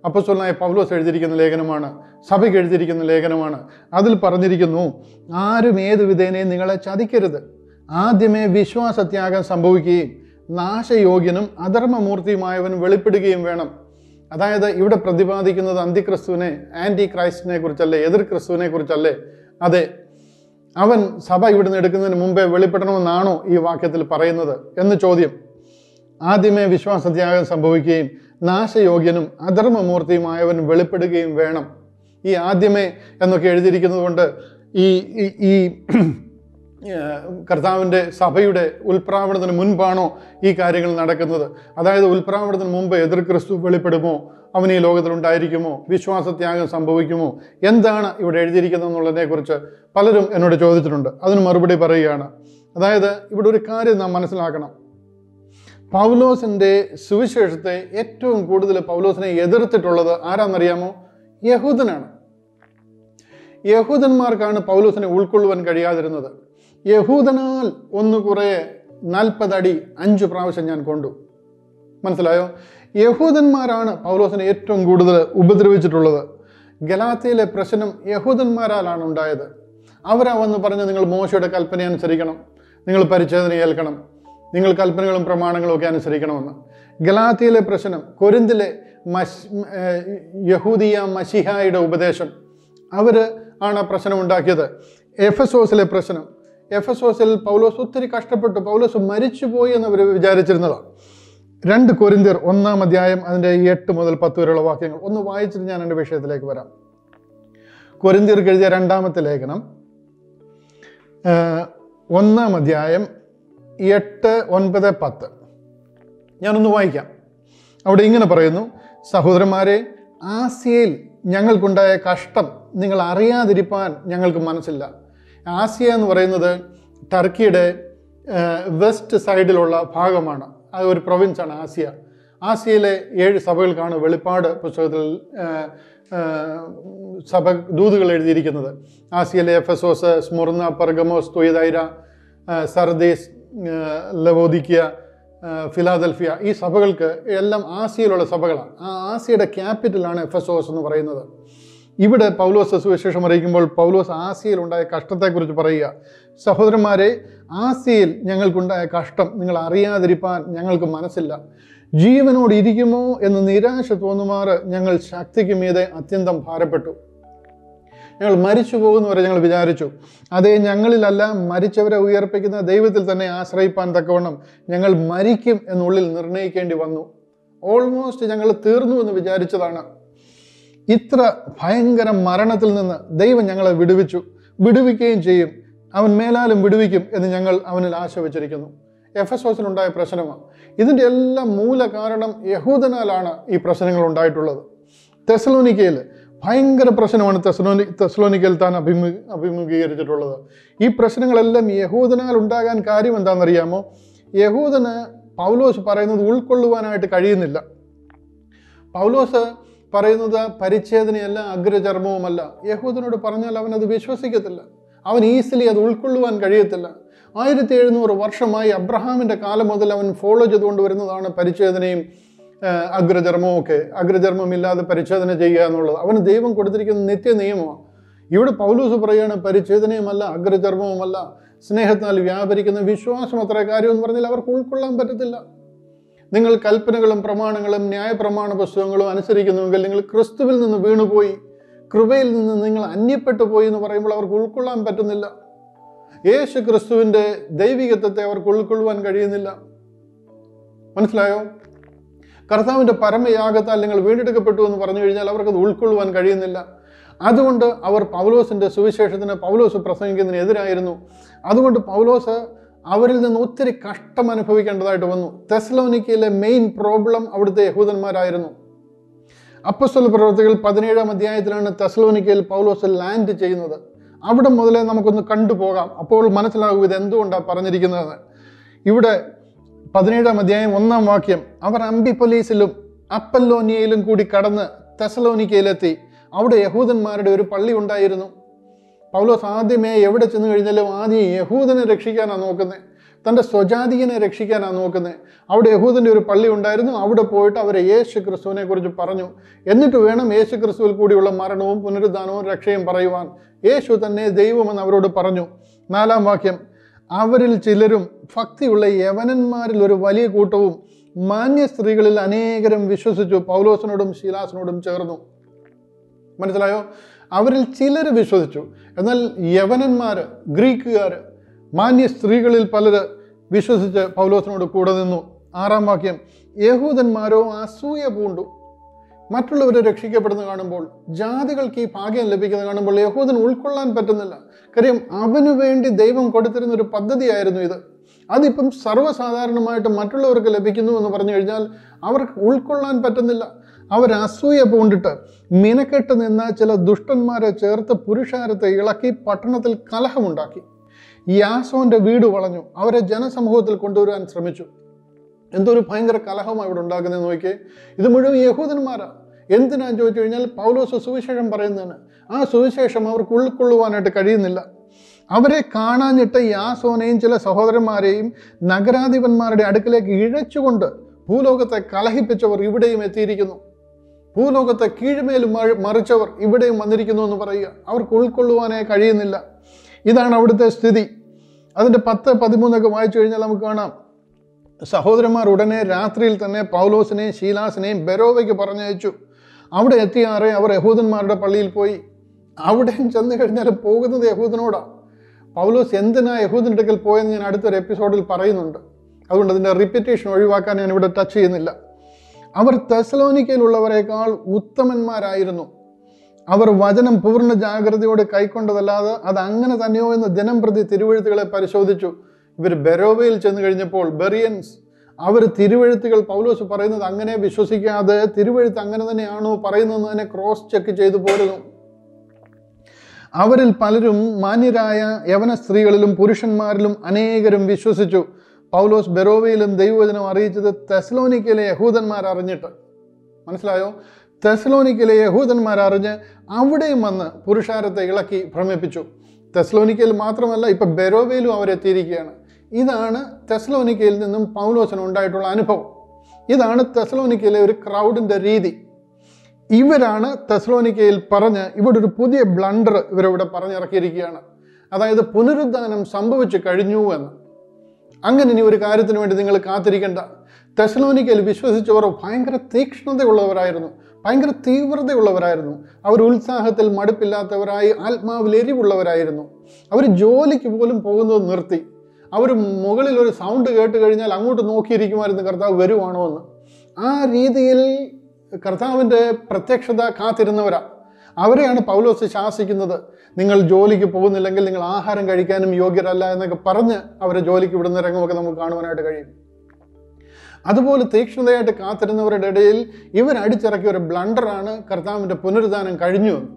അപ്പസ്വലനായ പൗലോസ് എഴുതിയിരിക്കുന്ന ലേഖനമാണ് സഭയ്ക്ക് എഴുതിയിരിക്കുന്ന ലേഖനമാണ് അതിൽ പറഞ്ഞിരിക്കുന്നു ആരും ഏത് വിധേനയും നിങ്ങളെ ചതിക്കരുത് ആദ്യമേ വിശ്വാസത്യാഗം സംഭവിക്കുകയും നാശയോഗ്യനും അധർമ്മമൂർത്തിയുമായവൻ വെളിപ്പെടുകയും വേണം അതായത് ഇവിടെ പ്രതിപാദിക്കുന്നത് അന്തിക്രിസ്തുവിനെ ആൻറ്റി ക്രൈസ്റ്റിനെ കുറിച്ചല്ലേ എതിർ ക്രിസ്തുവിനെ കുറിച്ചല്ലേ അതെ അവൻ സഭ ഇവിടുന്ന് എടുക്കുന്നതിന് മുമ്പേ വെളിപ്പെടണമെന്നാണോ ഈ വാക്യത്തിൽ പറയുന്നത് എന്ന് ചോദ്യം ആദ്യമേ വിശ്വാസത്യാഗം സംഭവിക്കുകയും നാശയോഗ്യനും അധർമ്മമൂർത്തിയുമായവൻ വെളിപ്പെടുകയും വേണം ഈ ആദ്യമേ എന്നൊക്കെ എഴുതിയിരിക്കുന്നത് കൊണ്ട് ഈ ഈ- ഈ ഏഹ് കർത്താവിൻ്റെ സഭയുടെ ഉൽപ്രാവണത്തിന് മുൻപാണോ ഈ കാര്യങ്ങൾ നടക്കുന്നത് അതായത് ഉൽപ്രാവണത്തിന് മുമ്പ് എതിർ ക്രിസ്തു വെളിപ്പെടുമോ അവൻ ഈ ലോകത്തിൽ ഉണ്ടായിരിക്കുമോ വിശ്വാസത്യാഗം സംഭവിക്കുമോ എന്താണ് ഇവിടെ എഴുതിയിരിക്കുന്നത് എന്നുള്ളതിനെക്കുറിച്ച് പലരും എന്നോട് ചോദിച്ചിട്ടുണ്ട് അതിന് മറുപടി പറയുകയാണ് അതായത് ഇവിടെ ഒരു കാര്യം നാം മനസ്സിലാക്കണം പൗലോസിൻ്റെ സുവിശേഷത്തെ ഏറ്റവും കൂടുതൽ പൗലോസിനെ എതിർത്തിട്ടുള്ളത് ആരാന്നറിയാമോ യഹൂദനാണ് യഹൂദന്മാർക്കാണ് പൗലോസിനെ ഉൾക്കൊള്ളുവാൻ കഴിയാതിരുന്നത് യഹൂദനാൽ ഒന്ന് കുറേ നാൽപ്പതടി അഞ്ച് പ്രാവശ്യം ഞാൻ കൊണ്ടു മനസ്സിലായോ യഹൂദന്മാരാണ് പൗലോസിനെ ഏറ്റവും കൂടുതൽ ഉപദ്രവിച്ചിട്ടുള്ളത് ഗലാത്തിയിലെ പ്രശ്നം യഹൂദന്മാരാലാണ് ഉണ്ടായത് അവരാ വന്ന് പറഞ്ഞ് നിങ്ങൾ മോശയുടെ കൽപ്പന അനുസരിക്കണം നിങ്ങൾ പരിച്ഛേദന ഏൽക്കണം നിങ്ങൾ കൽപ്പനകളും പ്രമാണങ്ങളും ഒക്കെ അനുസരിക്കണമെന്ന് ഗലാത്തിയിലെ പ്രശ്നം കൊരിന്തിലെ മഷ് ഏർ യഹൂദിയ മഷിഹായുടെ ഉപദേശം അവർ ആണ് ആ പ്രശ്നം ഉണ്ടാക്കിയത് എഫസോസിലെ പ്രശ്നം എഫസോസിൽ പൗലോസ് ഒത്തിരി കഷ്ടപ്പെട്ടു പൗലോസ് മരിച്ചുപോയി എന്ന് അവർ വിചാരിച്ചിരുന്നതാണ് രണ്ട് കൊരിന്തിയർ ഒന്നാം അധ്യായം അതിൻ്റെ എട്ട് മുതൽ പത്ത് വരെയുള്ള വാക്യങ്ങൾ ഒന്ന് വായിച്ചിട്ട് ഞാൻ എൻ്റെ വിഷയത്തിലേക്ക് വരാം കൊരിന്തിയർക്ക് എഴുതിയ രണ്ടാമത്തെ ലേഖനം ഏഹ്, ഒന്നാം അധ്യായം എട്ട് ഒൻപത് പത്ത് ഞാനൊന്ന് വായിക്കാം അവിടെ ഇങ്ങനെ പറയുന്നു സഹോദരന്മാരെ ആസിയയിൽ ഞങ്ങൾക്കുണ്ടായ കഷ്ടം നിങ്ങൾ അറിയാതിരിപ്പാൻ ഞങ്ങൾക്ക് മനസ്സില്ല ആസിയ എന്ന് പറയുന്നത് ടർക്കിയുടെ ഏഹ്, വെസ്റ്റ് സൈഡിലുള്ള ഭാഗമാണ് അത് ഒരു പ്രൊവിൻസാണ് ആസിയ ആസിയയിലെ ഏഴ് സഭകൾക്കാണ് വെളിപ്പാട് പുസ്തകത്തിൽ ഏഹ്, ഏഹ്, സഭ ദൂതുകൾ എഴുതിയിരിക്കുന്നത് ആസിയയിലെ എഫസോസ് സ്മുർന പെർഗമോസ് തുയതൈര ഏഹ്, സർദീസ് ഏഹ്, ലവോദിക്കിയ ഏഹ്, ഫിലാദൽഫിയ ഈ സഭകൾക്ക് എല്ലാം ആസിയയിലുള്ള സഭകളാണ് ആ ആസിയയുടെ ക്യാപിറ്റലാണ് എഫസോസ് എന്ന് പറയുന്നത് ഇവിടെ പൗലോസ് സുവിശേഷം അറിയിക്കുമ്പോൾ പൗലോസ് ആസിയയിൽ ഉണ്ടായ കഷ്ടത്തെക്കുറിച്ച് പറയുക സഹോദരന്മാരെ ആസിയയിൽ ഞങ്ങൾക്കുണ്ടായ കഷ്ടം നിങ്ങൾ അറിയാതിരിപ്പാൻ ഞങ്ങൾക്ക് മനസ്സില്ല ജീവനോട് ഇരിക്കുമോ എന്ന് നിരാശ തോന്നുമാറ് ഞങ്ങൾ ശക്തിക്ക് മീതെ അത്യന്തം ഭാരപ്പെട്ടു ഞങ്ങൾ മരിച്ചു പോകുന്നവരെ ഞങ്ങൾ വിചാരിച്ചു അതേ ഞങ്ങളിലല്ല മരിച്ചവരെ ഉയർപ്പിക്കുന്ന ദൈവത്തിൽ തന്നെ ആശ്രയിപ്പാൻ തക്കവണ്ണം ഞങ്ങൾ മരിക്കും എന്നുള്ളിൽ നിർണ്ണയിക്കേണ്ടി വന്നു ഓൾമോസ്റ്റ് ഞങ്ങൾ തീർന്നു എന്ന് വിചാരിച്ചതാണ് ഇത്ര ഭയങ്കര മരണത്തിൽ നിന്ന് ദൈവം ഞങ്ങളെ വിടുവിച്ചു വിടുവിക്കുകയും ചെയ്യും അവൻ മേലാലും വിടുവിക്കും എന്ന് ഞങ്ങൾ അവനിൽ ആശ വെച്ചിരിക്കുന്നു എഫസോസിനുണ്ടായ പ്രശ്നമാണ് ഇതിൻ്റെ എല്ലാം മൂല കാരണം യഹൂദനാലാണ് ഈ പ്രശ്നങ്ങൾ ഉണ്ടായിട്ടുള്ളത് തെസലോനിക്കയിൽ ഭയങ്കര പ്രശ്നമാണ് തെസലോനി തെസലോനിക്കയിൽ താൻ അഭിമു അഭിമുഖീകരിച്ചിട്ടുള്ളത് ഈ പ്രശ്നങ്ങളെല്ലാം യഹൂദനാൽ ഉണ്ടാകാൻ കാര്യം എന്താണെന്നറിയാമോ യഹൂദന് പൗലോസ് പറയുന്നത് ഉൾക്കൊള്ളുവാനായിട്ട് കഴിയുന്നില്ല പൗലോസ് പറയുന്നത് പരിച്ഛേദനയല്ല അഗ്രചർമ്മവുമല്ല യഹൂദനോട് പറഞ്ഞാൽ അവൻ അത് വിശ്വസിക്കത്തില്ല അവൻ ഈസിലി അത് ഉൾക്കൊള്ളുവാൻ കഴിയത്തില്ല ആയിരത്തി എഴുന്നൂറ് വർഷമായി അബ്രഹാമിൻ്റെ കാലം മുതൽ അവൻ ഫോളോ ചെയ്തുകൊണ്ട് വരുന്നതാണ് പരിച്ഛേദനയും ആ, അഗ്രചർമ്മവും ഒക്കെ അഗ്രചർമ്മമില്ലാതെ പരിച്ഛേദന ചെയ്യുക എന്നുള്ളത് അവന് ദൈവം കൊടുത്തിരിക്കുന്ന നിത്യ നിയമമാണ് ഇവിടെ പൗലൂസ് പറയുകയാണ് പരിച്ഛേദനയുമല്ല അഗ്രചർമ്മവുമല്ല സ്നേഹത്താൽ വ്യാപരിക്കുന്ന വിശ്വാസം അത്ര കാര്യം എന്ന് പറഞ്ഞാൽ അവർക്ക് ഉൾക്കൊള്ളാൻ പറ്റത്തില്ല നിങ്ങൾ കൽപ്പനകളും പ്രമാണങ്ങളും ന്യായപ്രമാണ പുസ്തകങ്ങളും അനുസരിക്കുന്നുവെങ്കിൽ നിങ്ങൾ ക്രിസ്തുവിൽ നിന്ന് വീണുപോയി കൃപയിൽ നിന്ന് നിങ്ങൾ അന്യപ്പെട്ടു പോയി എന്ന് പറയുമ്പോൾ അവർക്ക് ഉൾക്കൊള്ളാൻ പറ്റുന്നില്ല യേശു ക്രിസ്തുവിൻ്റെ ദൈവികത്വത്തെ അവർക്ക് ഉൾക്കൊള്ളുവാൻ കഴിയുന്നില്ല മനസ്സിലായോ കർത്താവിൻ്റെ പരമയാഗത്താൽ നിങ്ങൾ വീണ്ടെടുക്കപ്പെട്ടു എന്ന് പറഞ്ഞു കഴിഞ്ഞാൽ അവർക്കത് ഉൾക്കൊള്ളുവാൻ കഴിയുന്നില്ല അതുകൊണ്ട് അവർ പൗലോസിൻ്റെ സുവിശേഷത്തിന് പൗലോസ് പ്രസംഗിക്കുന്നതിന് എതിരായിരുന്നു അതുകൊണ്ട് പൗലോസ് അവരിൽ നിന്ന് ഒത്തിരി കഷ്ടം അനുഭവിക്കേണ്ടതായിട്ട് വന്നു തെസ്ലോനിക്കയിലെ മെയിൻ പ്രോബ്ലം അവിടുത്തെ യഹൂദന്മാരായിരുന്നു അപ്പസ്വല പ്രവർത്തികൾ പതിനേഴാം അധ്യായത്തിലാണ് തെസ്ലോനിക്കയിൽ പൗലോസ് ലാൻഡ് ചെയ്യുന്നത് അവിടെ മുതലേ നമുക്കൊന്ന് കണ്ടുപോകാം അപ്പോൾ മനസ്സിലാകും ഇത് എന്തുകൊണ്ടാണ് പറഞ്ഞിരിക്കുന്നതെന്ന് ഇവിടെ പതിനേഴാം അധ്യായം ഒന്നാം വാക്യം അവർ അംബിപ്പൊലീസിലും അപ്പല്ലോനിയയിലും കൂടി കടന്ന് തെസലോനിക്കയിലെത്തി അവിടെ യഹൂദന്മാരുടെ ഒരു പള്ളി ഉണ്ടായിരുന്നു പൗലോസ് ആദ്യമേ എവിടെ ചെന്ന് കഴിഞ്ഞാലും ആദ്യം യഹൂദനെ രക്ഷിക്കാനാണ് നോക്കുന്നത് തൻ്റെ സ്വജാതികനെ രക്ഷിക്കാനാണ് നോക്കുന്നത് അവിടെ യഹൂദൻ്റെ ഒരു പള്ളി ഉണ്ടായിരുന്നു അവിടെ പോയിട്ട് അവരെ യേശു ക്രിസ്തുവിനെ കുറിച്ച് പറഞ്ഞു എന്നിട്ട് വേണം യേശു ക്രിസ്തുവിൽ കൂടിയുള്ള മരണവും പുനരുദ്ധാനവും രക്ഷയും പറയുവാൻ യേശു തന്നെ ദൈവമെന്ന് അവരോട് പറഞ്ഞു നാലാം വാക്യം അവരിൽ ചിലരും ഭക്തിയുള്ള യവനന്മാരിൽ ഒരു വലിയ കൂട്ടവും മാന്യ സ്ത്രീകളിൽ അനേകരും വിശ്വസിച്ചു പൗലോസിനോടും ശീലാസിനോടും ചേർന്നു മനസ്സിലായോ അവരിൽ ചിലർ വിശ്വസിച്ചു എന്നാൽ യവനന്മാർ ഗ്രീക്കുകാർ മാന്യ സ്ത്രീകളിൽ പലര് വിശ്വസിച്ച് പൗലോസിനോട് കൂടെ നിന്നു ആറാം വാക്യം യഹൂദന്മാരോ അസൂയ പൂണ്ടു മറ്റുള്ളവരെ രക്ഷിക്കപ്പെടുന്നത് കാണുമ്പോൾ ജാതികൾക്ക് ഈ ഭാഗ്യം ലഭിക്കുന്നത് കാണുമ്പോൾ യഹൂദൻ ഉൾക്കൊള്ളാൻ പറ്റുന്നില്ല കാര്യം അവനു വേണ്ടി ദൈവം കൊടുത്തിരുന്ന ഒരു പദ്ധതിയായിരുന്നു ഇത് അതിപ്പം സർവ്വസാധാരണമായിട്ട് മറ്റുള്ളവർക്ക് ലഭിക്കുന്നു എന്ന് പറഞ്ഞു കഴിഞ്ഞാൽ അവർക്ക് ഉൾക്കൊള്ളാൻ പറ്റുന്നില്ല അവർ അസൂയ പൂണ്ടിട്ട് മിനക്കെട്ട് നിന്ന ചില ദുഷ്ടന്മാരെ ചേർത്ത് പുരുഷാരത്തെ ഇളക്കി പട്ടണത്തിൽ കലഹമുണ്ടാക്കി യാസോന്റെ വീട് വളഞ്ഞു അവരെ ജനസമൂഹത്തിൽ കൊണ്ടുവരാൻ ശ്രമിച്ചു എന്തൊരു ഭയങ്കര കലഹമാണ് ഇവിടെ ഉണ്ടാക്കുന്നത് നോക്കിയേ ഇത് മുഴുവൻ യഹൂദന്മാരാ എന്തിനാന്ന് ചോദിച്ചു കഴിഞ്ഞാൽ പൗലോസ് സുവിശേഷം പറയുന്നതാണ് ആ സുവിശേഷം അവർക്ക് ഉൾക്കൊള്ളുവാനായിട്ട് കഴിയുന്നില്ല അവരെ കാണാഞ്ഞിട്ട് യാസോനെയും ചില സഹോദരന്മാരെയും നഗരാധിപന്മാരുടെ അടുക്കിലേക്ക് ഇഴച്ചുകൊണ്ട് ഭൂലോകത്തെ കലഹിപ്പിച്ചവർ ഇവിടെയും എത്തിയിരിക്കുന്നു ഭൂലോകത്തെ കീഴ്മേൽ മഴ- മറിച്ചവർ ഇവിടെയും വന്നിരിക്കുന്നു എന്ന് പറയുക അവർക്ക് ഉൾക്കൊള്ളുവാനേ കഴിയുന്നില്ല ഇതാണ് അവിടുത്തെ സ്ഥിതി അതിൻ്റെ പത്ത് പതിമൂന്നൊക്കെ വായിച്ചു കഴിഞ്ഞാൽ നമുക്ക് കാണാം സഹോദരന്മാർ ഉടനെ രാത്രിയിൽ തന്നെ പൗലോസിനെയും ശീലാസിനെയും ബെരോവയ്ക്ക് പറഞ്ഞയച്ചു അവിടെ എത്തിയാറെ അവർ യഹൂദന്മാരുടെ പള്ളിയിൽ പോയി അവിടെയും ചെന്ന് കഴിഞ്ഞാൽ പോകുന്നത് യഹൂദനോടാണ് പൗലോസ് എന്തിനാ യഹൂദൻ്റെ അടുക്കൽ പോയെന്ന് ഞാൻ അടുത്തൊരു എപ്പിസോഡിൽ പറയുന്നുണ്ട് അതുകൊണ്ട് അതിൻ്റെ റിപ്പീറ്റേഷൻ ഒഴിവാക്കാൻ ഞാൻ ഇവിടെ ടച്ച് ചെയ്യുന്നില്ല അവർ തെസലോനിക്കയിലുള്ളവരെക്കാൾ ഉത്തമന്മാരായിരുന്നു അവർ വചനം പൂർണ്ണ ജാഗ്രതയോടെ കൈക്കൊണ്ടതല്ലാതെ അത് അങ്ങനെ തന്നെയോ എന്ന് ദിനം പ്രതി തിരുവഴുത്തുകളെ പരിശോധിച്ചു ഇവർ ബെരോവയിൽ ചെന്ന് കഴിഞ്ഞപ്പോൾ ബെറിയൻസ് അവർ തിരുവഴുത്തുകൾ പൗലോസ് പറയുന്നത് അങ്ങനെ വിശ്വസിക്കാതെ തിരുവഴുത്ത് അങ്ങനെ തന്നെയാണോ പറയുന്നതെന്ന് തന്നെ ക്രോസ് ചെക്ക് ചെയ്തു പോരുന്നു അവരിൽ പലരും മാന്യരായ യവന സ്ത്രീകളിലും പുരുഷന്മാരിലും അനേകരും വിശ്വസിച്ചു പൗലോസ് ബെറോവയിലും ദൈവവചനം അറിയിച്ചത് തെസ്ലോനിക്കയിലെ യഹൂദന്മാർ അറിഞ്ഞിട്ട് മനസ്സിലായോ തെസ്ലോനിക്കയിലെ യഹൂദന്മാർ അറിഞ്ഞ് അവിടെയും വന്ന് പുരുഷാരത്തെ ഇളക്കി ഭ്രമിപ്പിച്ചു തെസ്ലോനിക്കയിൽ മാത്രമല്ല ഇപ്പം ബെറോവയിലും അവരെത്തിയിരിക്കുകയാണ് ഇതാണ് തെസ്ലോനിക്കയിൽ നിന്നും പൗലോസിന് ഉണ്ടായിട്ടുള്ള അനുഭവം ഇതാണ് തെസ്ലോനിക്കയിലെ ഒരു ക്രൗഡിൻ്റെ രീതി ഇവരാണ് തെസ്ലോനിക്കയിൽ പറഞ്ഞ് ഇവിടെ ഒരു പുതിയ ബ്ലണ്ടർ ഇവരിവിടെ പറഞ്ഞിറക്കിയിരിക്കുകയാണ് അതായത് പുനരുദ്ധാനം സംഭവിച്ചു കഴിഞ്ഞു എന്ന് അങ്ങനെ ഇനി ഒരു കാര്യത്തിന് വേണ്ടി നിങ്ങൾ കാത്തിരിക്കേണ്ട തെസലോനിക്കയിൽ വിശ്വസിച്ചവർ ഭയങ്കര തീക്ഷ്ണതയുള്ളവരായിരുന്നു ഭയങ്കര തീവ്രതയുള്ളവരായിരുന്നു അവർ ഉത്സാഹത്തിൽ മടുപ്പില്ലാത്തവരായി ആത്മാവിൽ എരിവുള്ളവരായിരുന്നു അവർ ജോലിക്ക് പോലും പോകുന്നത് നിർത്തി അവർ മുകളിൽ ഒരു സൗണ്ട് കേട്ട് കഴിഞ്ഞാൽ അങ്ങോട്ട് നോക്കിയിരിക്കുമായിരുന്നു കർത്താവ് വരുവാണോ എന്ന് ആ രീതിയിൽ കർത്താവിൻ്റെ പ്രത്യക്ഷത കാത്തിരുന്നവരാ അവരെയാണ് പൗലോസ് ശാസിക്കുന്നത് നിങ്ങൾ ജോലിക്ക് പോകുന്നില്ലെങ്കിൽ നിങ്ങൾ ആഹാരം കഴിക്കാനും യോഗ്യരല്ല എന്നൊക്കെ പറഞ്ഞ് അവരെ ജോലിക്ക് വിടുന്ന രംഗമൊക്കെ നമുക്ക് കാണുവാനായിട്ട് കഴിയും അതുപോലെ തീക്ഷ്ണതയായിട്ട് കാത്തിരുന്നവരുടെ ഇടയിൽ ഇവർ അടിച്ചിറക്കിയ ഒരു ബ്ലണ്ടറാണ് കർത്താവിൻ്റെ പുനരുദ്ധാനം കഴിഞ്ഞു എന്ന്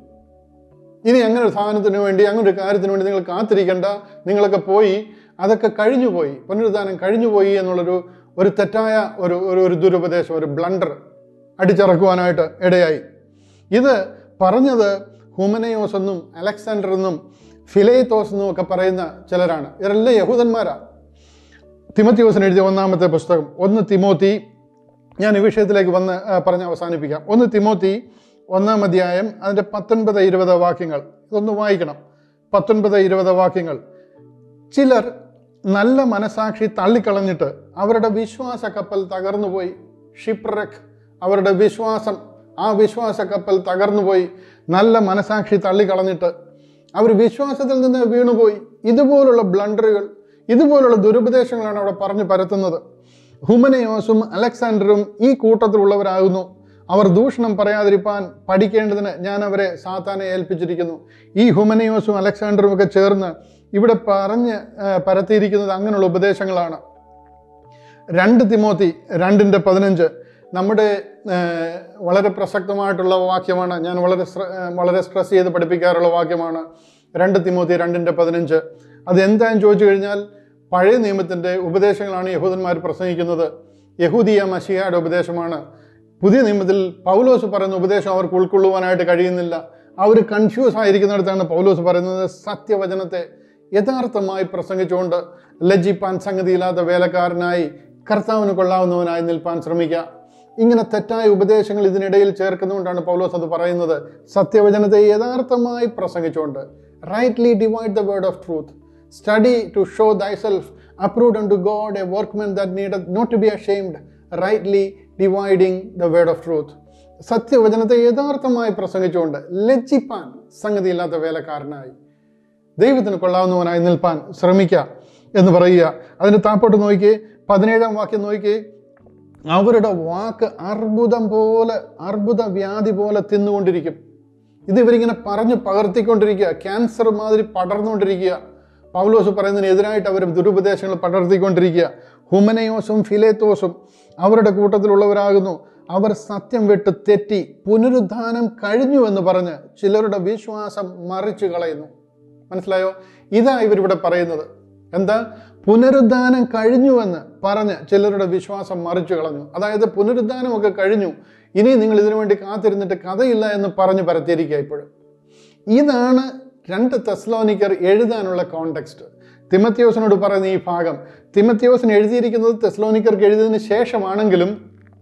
ഇനി അങ്ങനെ ഒരു സാധനത്തിന് വേണ്ടി അങ്ങനെ ഒരു കാര്യത്തിന് വേണ്ടി നിങ്ങൾ കാത്തിരിക്കേണ്ട നിങ്ങളൊക്കെ പോയി അതൊക്കെ കഴിഞ്ഞു പോയി പുനരുദ്ധാനം കഴിഞ്ഞു പോയി എന്നുള്ളൊരു ഒരു തെറ്റായ ഒരു ഒരു ഒരു ദുരുപദേശം ഒരു ബ്ലണ്ടർ അടിച്ചിറക്കുവാനായിട്ട് ഇടയായി ഇത് പറഞ്ഞത് ഹുമനയോസ് എന്നും അലക്സാണ്ടർ എന്നും ഫിലേത്തോസ് എന്നും ഒക്കെ പറയുന്ന ചിലരാണ് ഇവരെല്ലാം യഹൂദന്മാരാണ് തിമത്തിയോസിന് എഴുതിയ ഒന്നാമത്തെ പുസ്തകം ഒന്ന് തിമോത്തി ഞാൻ ഈ വിഷയത്തിലേക്ക് വന്ന് ആ, പറഞ്ഞ് അവസാനിപ്പിക്കാം ഒന്ന് തിമോത്തി ഒന്നാം അധ്യായം അതിൻ്റെ പത്തൊൻപത് ഇരുപത് വാക്യങ്ങൾ ഇതൊന്ന് വായിക്കണം പത്തൊൻപത് ഇരുപത് വാക്യങ്ങൾ ചിലർ നല്ല മനസാക്ഷി തള്ളിക്കളഞ്ഞിട്ട് അവരുടെ വിശ്വാസ കപ്പൽ തകർന്നുപോയി ഷിപ്രക് അവരുടെ വിശ്വാസം ആ വിശ്വാസ കപ്പൽ തകർന്നുപോയി നല്ല മനസാക്ഷി തള്ളിക്കളഞ്ഞിട്ട് അവർ വിശ്വാസത്തിൽ നിന്ന് വീണുപോയി ഇതുപോലുള്ള ബ്ലണ്ടറുകൾ ഇതുപോലുള്ള ദുരുപദേശങ്ങളാണ് അവിടെ പറഞ്ഞു പരത്തുന്നത് ഹുമനയോസും അലക്സാണ്ടറും ഈ കൂട്ടത്തിലുള്ളവരാകുന്നു അവർ ദൂഷണം പറയാതിരിപ്പാൻ പഠിക്കേണ്ടതിന് ഞാൻ അവരെ സാത്താനെ ഏൽപ്പിച്ചിരിക്കുന്നു ഈ ഹുമനയോസും അലക്സാണ്ടറും ഒക്കെ ചേർന്ന് ഇവിടെ പറഞ്ഞ് ആ, പരത്തിയിരിക്കുന്നത് അങ്ങനെയുള്ള ഉപദേശങ്ങളാണ് രണ്ട് തിമോത്തി രണ്ടിൻ്റെ പതിനഞ്ച് നമ്മുടെ ആ, വളരെ പ്രസക്തമായിട്ടുള്ള വാക്യമാണ് ഞാൻ വളരെ ശ്ര- ആ, വളരെ സ്ട്രെസ് ചെയ്ത് പഠിപ്പിക്കാറുള്ള വാക്യമാണ് രണ്ട് തിമോത്തി രണ്ടിൻ്റെ പതിനഞ്ച് അത് എന്താന്ന് ചോദിച്ചു കഴിഞ്ഞാൽ പഴയ നിയമത്തിൻ്റെ ഉപദേശങ്ങളാണ് യഹൂദന്മാർ പ്രസംഗിക്കുന്നത് യഹൂദിയ മഷിയയുടെ ഉപദേശമാണ് പുതിയ നിയമത്തിൽ പൗലോസ് പറയുന്ന ഉപദേശം അവർക്ക് ഉൾക്കൊള്ളുവാനായിട്ട് കഴിയുന്നില്ല അവർ കൺഫ്യൂസ് ആയിരിക്കുന്നിടത്താണ് പൗലോസ് പറയുന്നത് സത്യവചനത്തെ യഥാർത്ഥമായി പ്രസംഗിച്ചുകൊണ്ട് ലജ്ജിപ്പാൻ സംഗതിയില്ലാത്ത വേലക്കാരനായി കർത്താവിന് കൊള്ളാവുന്നവനായി നിൽപ്പാൻ ശ്രമിക്കുക ഇങ്ങനെ തെറ്റായ ഉപദേശങ്ങൾ ഇതിനിടയിൽ ചേർക്കുന്നതുകൊണ്ടാണ് പൗലോസ് അത് പറയുന്നത് സത്യവചനത്തെ യഥാർത്ഥമായി പ്രസംഗിച്ചുകൊണ്ട് rightly divide the word of truth study to show thyself approved to God a workmen that need not to be ashamed rightly dividing the word of truth സത്യവചനത്തെ യഥാർത്ഥമായി പ്രസംഗിച്ചുകൊണ്ട് ലജ്ജിപ്പാൻ സംഗതിയില്ലാത്ത വേലക്കാരനായി ദൈവത്തിന് കൊള്ളാവുന്നവനായി നിൽപ്പാൻ ശ്രമിക്കുക എന്ന് പറയുക അതിന് താപ്പോട്ട് നോക്കി പതിനേഴാം വാക്യം നോക്കി അവരുടെ വാക്ക് അർബുദം പോലെ അർബുദ വ്യാധി പോലെ തിന്നുകൊണ്ടിരിക്കും ഇത് ഇവരിങ്ങനെ പറഞ്ഞ് പകർത്തിക്കൊണ്ടിരിക്കുക ക്യാൻസർ മാതിരി പടർന്നുകൊണ്ടിരിക്കുക പൗലോസ് പറയുന്നതിന് എതിരായിട്ട് അവർ ദുരുപദേശങ്ങൾ പടർത്തിക്കൊണ്ടിരിക്കുക ഹുമനയോസും ഫിലേത്തോസും അവരുടെ കൂട്ടത്തിലുള്ളവരാകുന്നു അവർ സത്യം വിട്ട് തെറ്റി പുനരുദ്ധാനം കഴിഞ്ഞു എന്ന് പറഞ്ഞ് ചിലരുടെ വിശ്വാസം മറിച്ചു കളയുന്നു മനസ്സിലായോ ഇതാ ഇവരിവിടെ പറയുന്നത് എന്താ പുനരുദ്ധാനം കഴിഞ്ഞുവെന്ന് പറഞ്ഞ് ചിലരുടെ വിശ്വാസം മറിച്ചു കളഞ്ഞു അതായത് പുനരുദ്ധാനമൊക്കെ കഴിഞ്ഞു ഇനി നിങ്ങൾ ഇതിനു വേണ്ടി കാത്തിരുന്നിട്ട് കഥയില്ല എന്ന് പറഞ്ഞ് പരത്തിയിരിക്കുക ഇപ്പോഴും ഇതാണ് രണ്ട് തെസ്ലോനിക്കർ എഴുതാനുള്ള കോണ്ടെക്സ്റ്റ് തിമത്യോസിനോട് പറയുന്ന ഈ ഭാഗം തിമത്യോസിന് എഴുതിയിരിക്കുന്നത് തെസ്ലോനിക്കർക്ക് എഴുതിയതിന് ശേഷമാണെങ്കിലും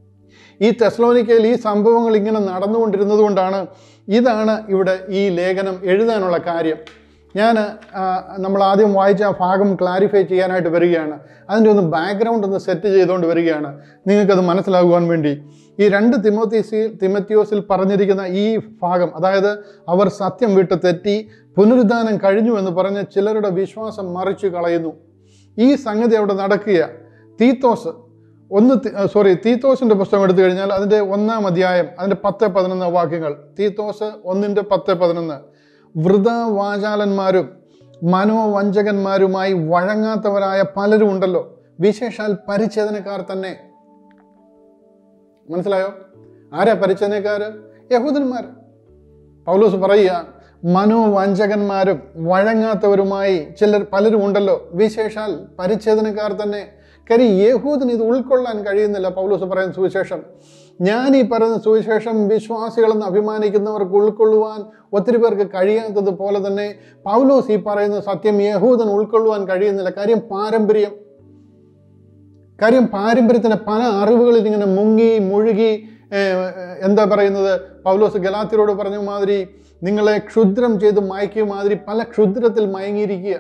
ഈ തെസ്ലോനിക്കയിൽ ഈ സംഭവങ്ങൾ ഇങ്ങനെ നടന്നുകൊണ്ടിരുന്നത് കൊണ്ടാണ് ഇതാണ് ഇവിടെ ഈ ലേഖനം എഴുതാനുള്ള കാര്യം ഞാൻ നമ്മൾ ആദ്യം വായിച്ച ആ ഭാഗം ക്ലാരിഫൈ ചെയ്യാനായിട്ട് വരികയാണ് അതിൻ്റെ ഒന്ന് ബാക്ക്ഗ്രൗണ്ട് ഒന്ന് സെറ്റ് ചെയ്തുകൊണ്ട് വരികയാണ് നിങ്ങൾക്കത് മനസ്സിലാകുവാൻ വേണ്ടി ഈ രണ്ട് തിമോത്തീസിൽ തിമത്യോസിൽ പറഞ്ഞിരിക്കുന്ന ഈ ഭാഗം അതായത് അവർ സത്യം വിട്ട് തെറ്റി പുനരുദ്ധാനം കഴിഞ്ഞു എന്ന് പറഞ്ഞ് ചിലരുടെ വിശ്വാസം മറിച്ചു കളയുന്നു ഈ സംഗതി അവിടെ നടക്കുക തീത്തോസ് ഒന്ന് സോറി തീത്തോസിന്റെ പുസ്തകം എടുത്തു കഴിഞ്ഞാൽ അതിൻ്റെ ഒന്നാം അധ്യായം അതിൻ്റെ പത്ത് പതിനൊന്ന് വാക്യങ്ങൾ തീത്തോസ് ഒന്നിൻ്റെ പത്ത് പതിനൊന്ന് വൃത വാചാലന്മാരും മനോവഞ്ചകന്മാരുമായി വഴങ്ങാത്തവരായ പലരും ഉണ്ടല്ലോ വിശേഷാൽ പരിച്ഛേദനക്കാർ തന്നെ മനസ്സിലായോ ആരാ പരിച്ഛേദനക്കാർ യഹൂദന്മാർ പൗലോസ് പറയുക മനോവഞ്ചകന്മാരും വഴങ്ങാത്തവരുമായി ചിലർ പലരും ഉണ്ടല്ലോ വിശേഷാൽ പരിച്ഛേദനക്കാർ തന്നെ കാര്യം യഹൂദിന് ഇത് ഉൾക്കൊള്ളാൻ കഴിയുന്നില്ല പൗലോസ് പറയുന്ന സുവിശേഷം ഞാൻ ഈ പറയുന്ന സുവിശേഷം വിശ്വാസികളെന്ന് അഭിമാനിക്കുന്നവർക്ക് ഉൾക്കൊള്ളുവാൻ ഒത്തിരി പേർക്ക് കഴിയാത്തത് പോലെ തന്നെ പൗലോസ് ഈ പറയുന്ന സത്യം യഹൂദന് ഉൾക്കൊള്ളുവാൻ കഴിയുന്നില്ല കാര്യം പാരമ്പര്യം കാര്യം പാരമ്പര്യത്തിന് പല അറിവുകളിൽ ഇങ്ങനെ മുങ്ങി മുഴുകി എന്താ പറയുന്നത് പൗലോസ് ഗലാത്തിരോട് പറഞ്ഞ മാതിരി നിങ്ങളെ ക്ഷുദ്രം ചെയ്ത് മയക്കിയ മാതിരി പല ക്ഷുദ്രത്തിൽ മയങ്ങിയിരിക്കുക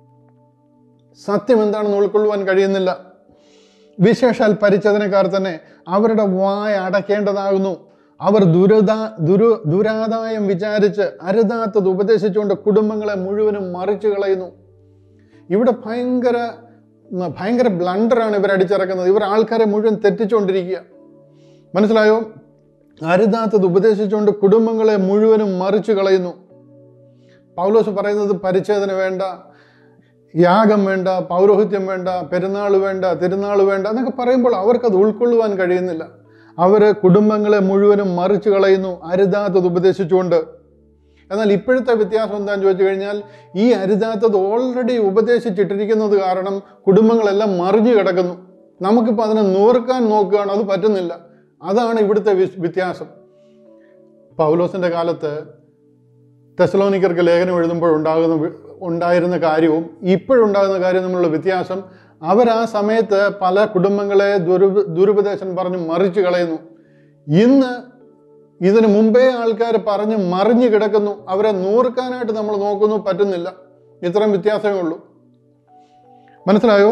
സത്യം എന്താണെന്ന് ഉൾക്കൊള്ളുവാൻ കഴിയുന്നില്ല വിശേഷാൽ പരിച്ഛേദനക്കാർ തന്നെ അവരുടെ വായ അടയ്ക്കേണ്ടതാകുന്നു അവർ ദുരിതാ ദുരു ദുരാദായം വിചാരിച്ച് അരുതാത്തത് ഉപദേശിച്ചുകൊണ്ട് കുടുംബങ്ങളെ മുഴുവനും മറിച്ചു കളയുന്നു ഇവിടെ ഭയങ്കര ഭയങ്കര ബ്ലണ്ടറാണ് ഇവർ അടിച്ചിറക്കുന്നത് ഇവർ ആൾക്കാരെ മുഴുവൻ തെറ്റിച്ചുകൊണ്ടിരിക്കുക മനസ്സിലായോ അരുതാത്തത് ഉപദേശിച്ചുകൊണ്ട് കുടുംബങ്ങളെ മുഴുവനും മറിച്ചു കളയുന്നു പൗലോസ് പറയുന്നത് പരിച്ഛേദന വേണ്ട യാഗം വേണ്ട പൗരോഹിത്യം വേണ്ട പെരുന്നാൾ വേണ്ട തിരുനാൾ വേണ്ട എന്നൊക്കെ പറയുമ്പോൾ അവർക്കത് ഉൾക്കൊള്ളുവാൻ കഴിയുന്നില്ല അവർ കുടുംബങ്ങളെ മുഴുവനും മറിച്ചു കളയുന്നു അരുതാത്തത് ഉപദേശിച്ചുകൊണ്ട് എന്നാൽ ഇപ്പോഴത്തെ വ്യത്യാസം എന്താണെന്ന് ചോദിച്ചു കഴിഞ്ഞാൽ ഈ അരുതാത്തത് ഓൾറെഡി ഉപദേശിച്ചിട്ടിരിക്കുന്നത് കാരണം കുടുംബങ്ങളെല്ലാം മറിഞ്ഞു കിടക്കുന്നു നമുക്കിപ്പോൾ അതിനെ നൂർക്കാൻ നോക്കുകയാണ് അത് പറ്റുന്നില്ല അതാണ് ഇവിടുത്തെ വ്യത്യാസം പൗലോസിൻ്റെ കാലത്ത് തെസലോനിക്കർക്ക് ലേഖനം എഴുതുമ്പോൾ ഉണ്ടാകുന്ന ഉണ്ടായിരുന്ന കാര്യവും ഇപ്പോഴുണ്ടാകുന്ന കാര്യം തമ്മിലുള്ള വ്യത്യാസം അവർ ആ സമയത്ത് പല കുടുംബങ്ങളെ ദുരു ദുരുപദേശം പറഞ്ഞ് മറിച്ചു കളയുന്നു ഇന്ന് ഇതിനു മുമ്പേ ആൾക്കാർ പറഞ്ഞ് മറിഞ്ഞു കിടക്കുന്നു അവരെ നൂർക്കാനായിട്ട് നമ്മൾ നോക്കുന്നു പറ്റുന്നില്ല ഇത്രയും വ്യത്യാസമേ ഉള്ളൂ മനസ്സിലായോ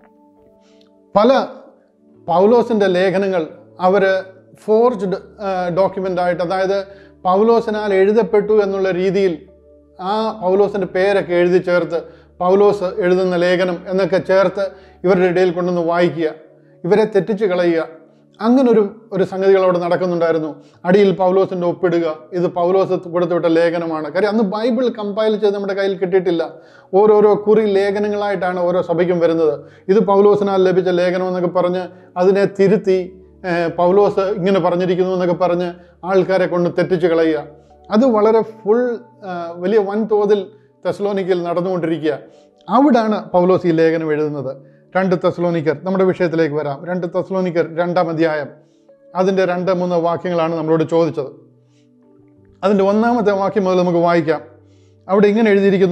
പല പൗലോസിൻ്റെ ലേഖനങ്ങൾ അവർ ഫോർജ്ഡ് ഡോക്യുമെൻ്റ് ആയിട്ട് അതായത് പൗലോസിനാൽ എഴുതപ്പെട്ടു എന്നുള്ള രീതിയിൽ ആ പൗലോസിൻ്റെ പേരൊക്കെ എഴുതി ചേർത്ത് പൗലോസ് എഴുതുന്ന ലേഖനം എന്നൊക്കെ ചേർത്ത് ഇവരുടെ ഇടയിൽ കൊണ്ടുവന്ന് വായിക്കുക ഇവരെ തെറ്റിച്ച് കളയുക അങ്ങനൊരു ഒരു സംഗതികൾ അവിടെ നടക്കുന്നുണ്ടായിരുന്നു അടിയിൽ പൗലോസിൻ്റെ ഒപ്പിടുക ഇത് പൗലോസ് കൊടുത്തുവിട്ട ലേഖനമാണ് കാര്യം അന്ന് ബൈബിൾ കമ്പൈൽ ചെയ്ത് നമ്മുടെ കയ്യിൽ കിട്ടിയിട്ടില്ല ഓരോരോ കുറി ലേഖനങ്ങളായിട്ടാണ് ഓരോ സഭയ്ക്കും വരുന്നത് ഇത് പൗലോസിനാൽ ലഭിച്ച ലേഖനം എന്നൊക്കെ പറഞ്ഞ് അതിനെ തിരുത്തി പൗലോസ് ഇങ്ങനെ പറഞ്ഞിരിക്കുന്നു എന്നൊക്കെ പറഞ്ഞ് ആൾക്കാരെ കൊണ്ട് തെറ്റിച്ച് കളയുക അത് വളരെ ഫുൾ വലിയ വൻതോതിൽ തെസ്ലോനിക്കയിൽ നടന്നുകൊണ്ടിരിക്കുക അവിടാണ് പൗലോസ് ഈ ലേഖനം എഴുതുന്നത് രണ്ട് തെസ്ലോനിക്കർ നമ്മുടെ വിഷയത്തിലേക്ക് വരാം രണ്ട് തെസ്ലോനിക്കർ രണ്ടാം അധ്യായം അതിൻ്റെ രണ്ട് മൂന്ന് വാക്യങ്ങളാണ് നമ്മളോട് ചോദിച്ചത് അതിൻ്റെ ഒന്നാമത്തെ വാക്യം മുതൽ നമുക്ക് വായിക്കാം അവിടെ ഇങ്ങനെ എഴുതിയിരിക്കുന്നു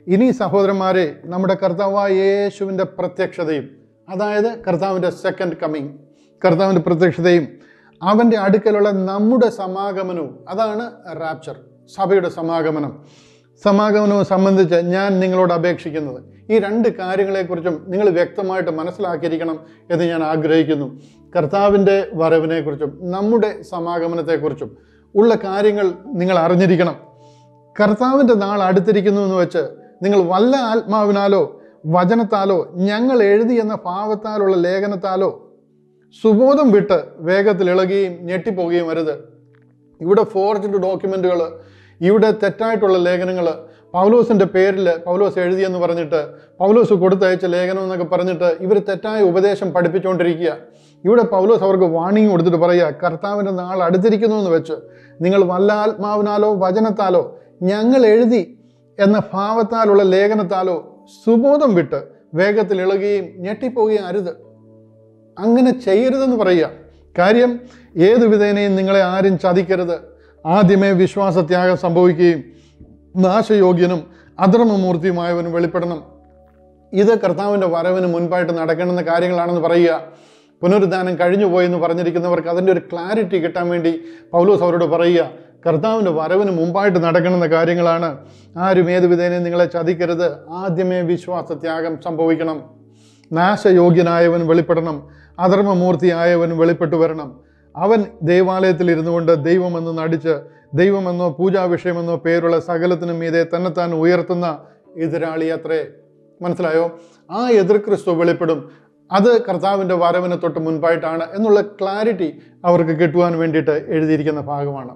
ഇനി സഹോദരന്മാരെ നമ്മുടെ കർത്താവായ യേശുവിൻ്റെ പ്രത്യക്ഷതയും അതായത് കർത്താവിൻ്റെ സെക്കൻഡ് കമ്മിങ് കർത്താവിൻ്റെ പ്രത്യക്ഷതയും അവൻ്റെ അടുക്കലുള്ള നമ്മുടെ സമാഗമനവും അതാണ് റാപ്ചർ സഭയുടെ സമാഗമനം സമാഗമനവും സംബന്ധിച്ച് ഞാൻ നിങ്ങളോട് അപേക്ഷിക്കുന്നത് ഈ രണ്ട് കാര്യങ്ങളെക്കുറിച്ചും നിങ്ങൾ വ്യക്തമായിട്ട് മനസ്സിലാക്കിയിരിക്കണം എന്ന് ഞാൻ ആഗ്രഹിക്കുന്നു കർത്താവിൻ്റെ വരവിനെക്കുറിച്ചും നമ്മുടെ സമാഗമനത്തെക്കുറിച്ചും ഉള്ള കാര്യങ്ങൾ നിങ്ങൾ അറിഞ്ഞിരിക്കണം കർത്താവിൻ്റെ നാൾ അടുത്തിരിക്കുന്നു എന്ന് വെച്ച് നിങ്ങൾ വല്ല ആത്മാവിനാലോ വചനത്താലോ ഞങ്ങൾ എഴുതി എന്ന ഭാവത്താലുള്ള ലേഖനത്താലോ സുബോധം വിട്ട് വേഗത്തിൽ ഇളകുകയും ഞെട്ടിപ്പോകുകയും വരുത് ഇവിടെ ഫോർജ്ഡ് ഡോക്യുമെൻറ്റുകൾ ഇവിടെ തെറ്റായിട്ടുള്ള ലേഖനങ്ങൾ പൗലോസിൻ്റെ പേരിൽ പൗലോസ് എഴുതിയെന്ന് പറഞ്ഞിട്ട് പൗലോസ് കൊടുത്തയച്ച ലേഖനം എന്നൊക്കെ പറഞ്ഞിട്ട് ഇവർ തെറ്റായ ഉപദേശം പഠിപ്പിച്ചുകൊണ്ടിരിക്കുക ഇവിടെ പൗലോസ് അവർക്ക് വാണിംഗ് കൊടുത്തിട്ട് പറയുക കർത്താവിൻ്റെ നാൾ അടുത്തിരിക്കുന്നു എന്ന് വെച്ച് നിങ്ങൾ വല്ല ആത്മാവിനാലോ വചനത്താലോ ഞങ്ങൾ എഴുതി എന്ന ഭാവത്താലുള്ള ലേഖനത്താലോ സുബോധം വിട്ട് വേഗത്തിൽ ഇളകുകയും ഞെട്ടിപ്പോവുകയും അരുത് അങ്ങനെ ചെയ്യരുതെന്ന് പറയുക കാര്യം ഏത് വിധേനയും നിങ്ങളെ ആരും ചതിക്കരുത് ആദ്യമേ വിശ്വാസത്യാഗം സംഭവിക്കുകയും നാശയോഗ്യനും അധർമ്മമൂർത്തിയുമായവനും വെളിപ്പെടണം ഇത് കർത്താവിൻ്റെ വരവിന് മുൻപായിട്ട് നടക്കേണ്ടുന്ന കാര്യങ്ങളാണെന്ന് പറയുക പുനരുദ്ധാനം കഴിഞ്ഞു പോയെന്ന് പറഞ്ഞിരിക്കുന്നവർക്ക് അതിൻ്റെ ഒരു ക്ലാരിറ്റി കിട്ടാൻ വേണ്ടി പൗലോസ് അവരോട് പറയുക കർത്താവിൻ്റെ വരവിന് മുമ്പായിട്ട് നടക്കണമെന്ന കാര്യങ്ങളാണ് ആരും ഏത് വിധേനയും നിങ്ങളെ ചതിക്കരുത് ആദ്യമേ വിശ്വാസത്യാഗം സംഭവിക്കണം നാശയോഗ്യനായവൻ വെളിപ്പെടണം അധർമ്മമൂർത്തിയായവൻ വെളിപ്പെട്ടു വരണം അവൻ ദൈവാലയത്തിൽ ഇരുന്നു കൊണ്ട് ദൈവമെന്ന് നടിച്ച് ദൈവമെന്നോ പൂജാ വിഷയമെന്നോ പേരുള്ള സകലത്തിനും മീതെ തന്നെത്താൻ ഉയർത്തുന്ന എതിരാളി അത്രേ മനസ്സിലായോ ആ എതിർ ക്രിസ്തു വെളിപ്പെടും അത് കർത്താവിൻ്റെ വരവിന് തൊട്ട് മുൻപായിട്ടാണ് എന്നുള്ള ക്ലാരിറ്റി അവർക്ക് കിട്ടുവാൻ വേണ്ടിയിട്ട് എഴുതിയിരിക്കുന്ന ഭാഗമാണ്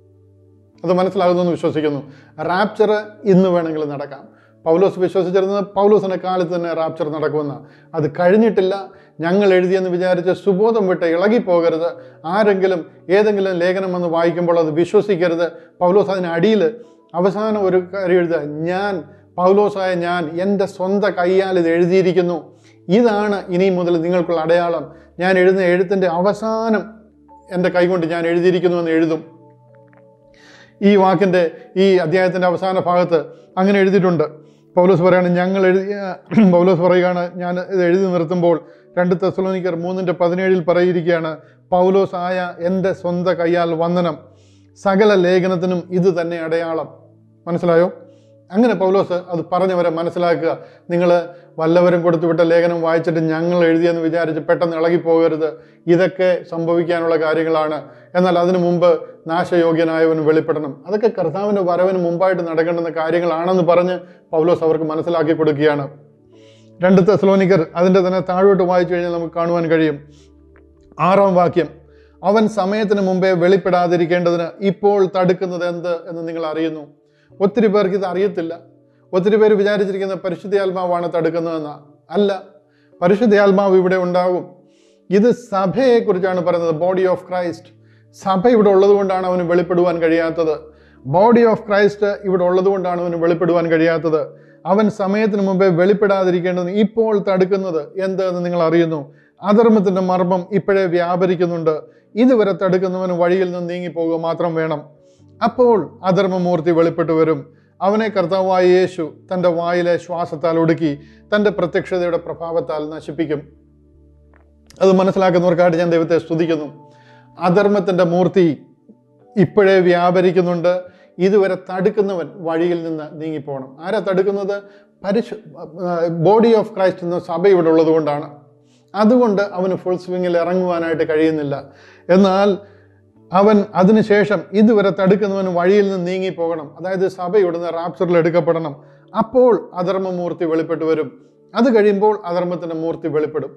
അത് മനസ്സിലാകുന്നു വിശ്വസിക്കുന്നു റാപ്ചർ ഇന്ന് വേണമെങ്കിൽ നടക്കാം പൗലോസ് വിശ്വസിച്ചിരുന്നത് പൗലോസിൻ്റെ കാലത്ത് തന്നെ റാപ്ചർ നടക്കുമെന്ന് അത് കഴിഞ്ഞിട്ടില്ല ഞങ്ങൾ എഴുതിയെന്ന് വിചാരിച്ച് സുബോധം വിട്ട് ഇളകിപ്പോകരുത് ആരെങ്കിലും ഏതെങ്കിലും ലേഖനം വന്ന് വായിക്കുമ്പോൾ അത് വിശ്വസിക്കരുത് പൗലോസ് അതിന് അടിയിൽ അവസാനം ഒരു കാര്യം എഴുതുക ഞാൻ പൗലോസായ ഞാൻ എൻ്റെ സ്വന്തം കൈയാൽ ഇത് എഴുതിയിരിക്കുന്നു ഇതാണ് ഇനി മുതൽ നിങ്ങൾക്കുള്ള അടയാളം ഞാൻ എഴുതുന്ന എഴുത്തിൻ്റെ അവസാനം എൻ്റെ കൈകൊണ്ട് ഞാൻ എഴുതിയിരിക്കുന്നു എന്ന് എഴുതും ഈ വാക്കിൻ്റെ ഈ അധ്യായത്തിൻ്റെ അവസാന ഭാഗത്ത് അങ്ങനെ എഴുതിയിട്ടുണ്ട് പൗലോസ് പറയാണ് ഞങ്ങൾ എഴുതിയ പൗലോസ് പറയുകയാണ് ഞാൻ ഇത് എഴുതി നിർത്തുമ്പോൾ രണ്ട് തെസലോനിക്കർ മൂന്നിൻ്റെ പതിനേഴിൽ പറയിരിക്കുകയാണ് പൗലോസ് ആയ എൻ്റെ സ്വന്തം കയ്യാൽ വന്ദനം സകല ലേഖനത്തിനും ഇത് തന്നെ അടയാളം മനസ്സിലായോ അങ്ങനെ പൗലോസ് അത് പറഞ്ഞവരെ മനസ്സിലാക്കുക നിങ്ങൾ വല്ലവരും കൊടുത്തുവിട്ട ലേഖനം വായിച്ചിട്ട് ഞങ്ങൾ എഴുതിയെന്ന് വിചാരിച്ച് പെട്ടെന്ന് ഇളകിപ്പോകരുത് ഇതൊക്കെ സംഭവിക്കാനുള്ള കാര്യങ്ങളാണ് എന്നാൽ അതിനു മുമ്പ് നാശയോഗ്യനായവൻ വെളിപ്പെടണം അതൊക്കെ കർത്താവിൻ്റെ വരവിന് മുമ്പായിട്ട് നടക്കേണ്ടുന്ന കാര്യങ്ങളാണെന്ന് പറഞ്ഞ് പൗലോസ് അവർക്ക് മനസ്സിലാക്കി കൊടുക്കുകയാണ് രണ്ട് തെസലോനിക്കർ അതിൻ്റെ തന്നെ താഴോട്ട് വായിച്ചു കഴിഞ്ഞാൽ നമുക്ക് കാണുവാൻ കഴിയും ആറാം വാക്യം അവൻ സമയത്തിന് മുമ്പേ വെളിപ്പെടാതിരിക്കേണ്ടതിന് ഇപ്പോൾ തടുക്കുന്നത് എന്ത് എന്ന് നിങ്ങൾ അറിയുന്നു ഒത്തിരി പേർക്ക് ഇത് അറിയത്തില്ല ഒത്തിരി പേര് വിചാരിച്ചിരിക്കുന്ന പരിശുദ്ധാത്മാവാണ് തടുക്കുന്നതെന്ന അല്ല പരിശുദ്ധാത്മാവ് ഇവിടെ ഉണ്ടാകും ഇത് സഭയെക്കുറിച്ചാണ് പറയുന്നത് ബോഡി ഓഫ് ക്രൈസ്റ്റ് സഭ ഇവിടെ ഉള്ളത് കൊണ്ടാണ് അവന് വെളിപ്പെടുവാൻ കഴിയാത്തത് ബോഡി ഓഫ് ക്രൈസ്റ്റ് ഇവിടെ ഉള്ളത് കൊണ്ടാണ് അവന് വെളിപ്പെടുവാൻ കഴിയാത്തത് അവൻ സമയത്തിന് മുമ്പേ വെളിപ്പെടാതിരിക്കേണ്ടത് ഇപ്പോൾ തടുക്കുന്നത് എന്ത് എന്ന് നിങ്ങൾ അറിയുന്നു അധർമ്മത്തിന്റെ മർമ്മം ഇപ്പോഴേ വ്യാപരിക്കുന്നുണ്ട് ഇതുവരെ തടുക്കുന്നവന് വഴിയിൽ നിന്ന് നീങ്ങിപ്പോകുക മാത്രം വേണം അപ്പോൾ അധർമ്മമൂർത്തി വെളിപ്പെട്ടു വരും അവനെ കർത്താവായ യേശു തൻ്റെ വായിലെ ശ്വാസത്താൽ ഒടുക്കി തൻ്റെ പ്രത്യക്ഷതയുടെ പ്രഭാവത്താൽ നശിപ്പിക്കും അത് മനസ്സിലാക്കുന്നവർക്കായിട്ട് ഞാൻ ദൈവത്തെ സ്തുതിക്കുന്നു അധർമ്മത്തിൻ്റെ മൂർത്തി ഇപ്പോഴേ വ്യാപരിക്കുന്നുണ്ട് ഇതുവരെ തടുക്കുന്നവൻ വഴിയിൽ നിന്ന് നീങ്ങിപ്പോകണം ആരാ തടുക്കുന്നത് പരിശു ബോഡി ഓഫ് ക്രൈസ്റ്റ് എന്ന സഭ ഇവിടെ ഉള്ളത് കൊണ്ടാണ് അതുകൊണ്ട് അവന് ഫുൾ സ്വിങ്ങിൽ ഇറങ്ങുവാനായിട്ട് കഴിയുന്നില്ല എന്നാൽ അവൻ അതിനുശേഷം ഇതുവരെ തടുക്കുന്നവന് വഴിയിൽ നിന്ന് നീങ്ങിപ്പോകണം അതായത് സഭ ഇവിടുന്ന് റാപ്ചറിൽ എടുക്കപ്പെടണം അപ്പോൾ അധർമ്മമൂർത്തി വെളിപ്പെട്ടു വരും അത് കഴിയുമ്പോൾ അധർമ്മത്തിൻ്റെ മൂർത്തി വെളിപ്പെടും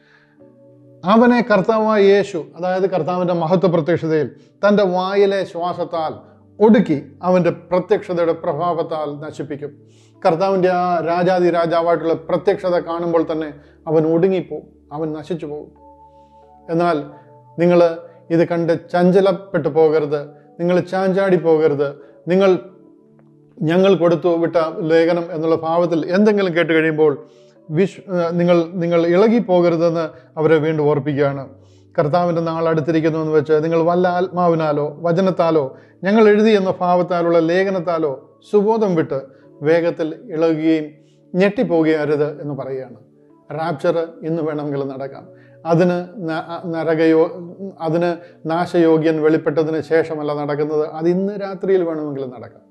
അവനെ കർത്താവായ യേശു അതായത് കർത്താവിൻ്റെ മഹത്വ പ്രത്യക്ഷതയിൽ തൻ്റെ വായിലെ ശ്വാസത്താൽ ഒടുക്കി അവൻ്റെ പ്രത്യക്ഷതയുടെ പ്രഭാവത്താൽ നശിപ്പിക്കും കർത്താവിൻ്റെ ആ രാജാതി രാജാവായിട്ടുള്ള പ്രത്യക്ഷത കാണുമ്പോൾ തന്നെ അവൻ ഒടുങ്ങിപ്പോവും അവൻ നശിച്ചു പോകും എന്നാൽ നിങ്ങൾ ഇത് കണ്ട് ചഞ്ചലപ്പെട്ടു പോകരുത് നിങ്ങൾ ചാഞ്ചാടി പോകരുത് നിങ്ങൾ ഞങ്ങൾ കൊടുത്തു വിട്ട ലേഖനം എന്നുള്ള ഭാവത്തിൽ എന്തെങ്കിലും കേട്ട് കഴിയുമ്പോൾ വിശ് നിങ്ങൾ നിങ്ങൾ ഇളകി പോകരുതെന്ന് അവരെ വീണ്ടും ഓർപ്പിക്കുകയാണ് കർത്താവിൻ്റെ നാൾ അടുത്തിരിക്കുന്നു എന്ന് വെച്ച് നിങ്ങൾ വല്ല ആത്മാവിനാലോ വചനത്താലോ ഞങ്ങൾ എഴുതി എന്ന ഭാവത്താലുള്ള ലേഖനത്താലോ സുബോധം വിട്ട് വേഗത്തിൽ ഇളകുകയും ഞെട്ടിപ്പോവുകയും അരുത് എന്ന് പറയുകയാണ് റാപ്ചർ ഇന്ന് വേണമെങ്കിൽ നടക്കാം അതിന് ന- നരകയോ അതിന് നാശയോഗ്യൻ വെളിപ്പെട്ടതിന് ശേഷമല്ല നടക്കുന്നത് അത് ഇന്ന് രാത്രിയിൽ വേണമെങ്കിൽ നടക്കാം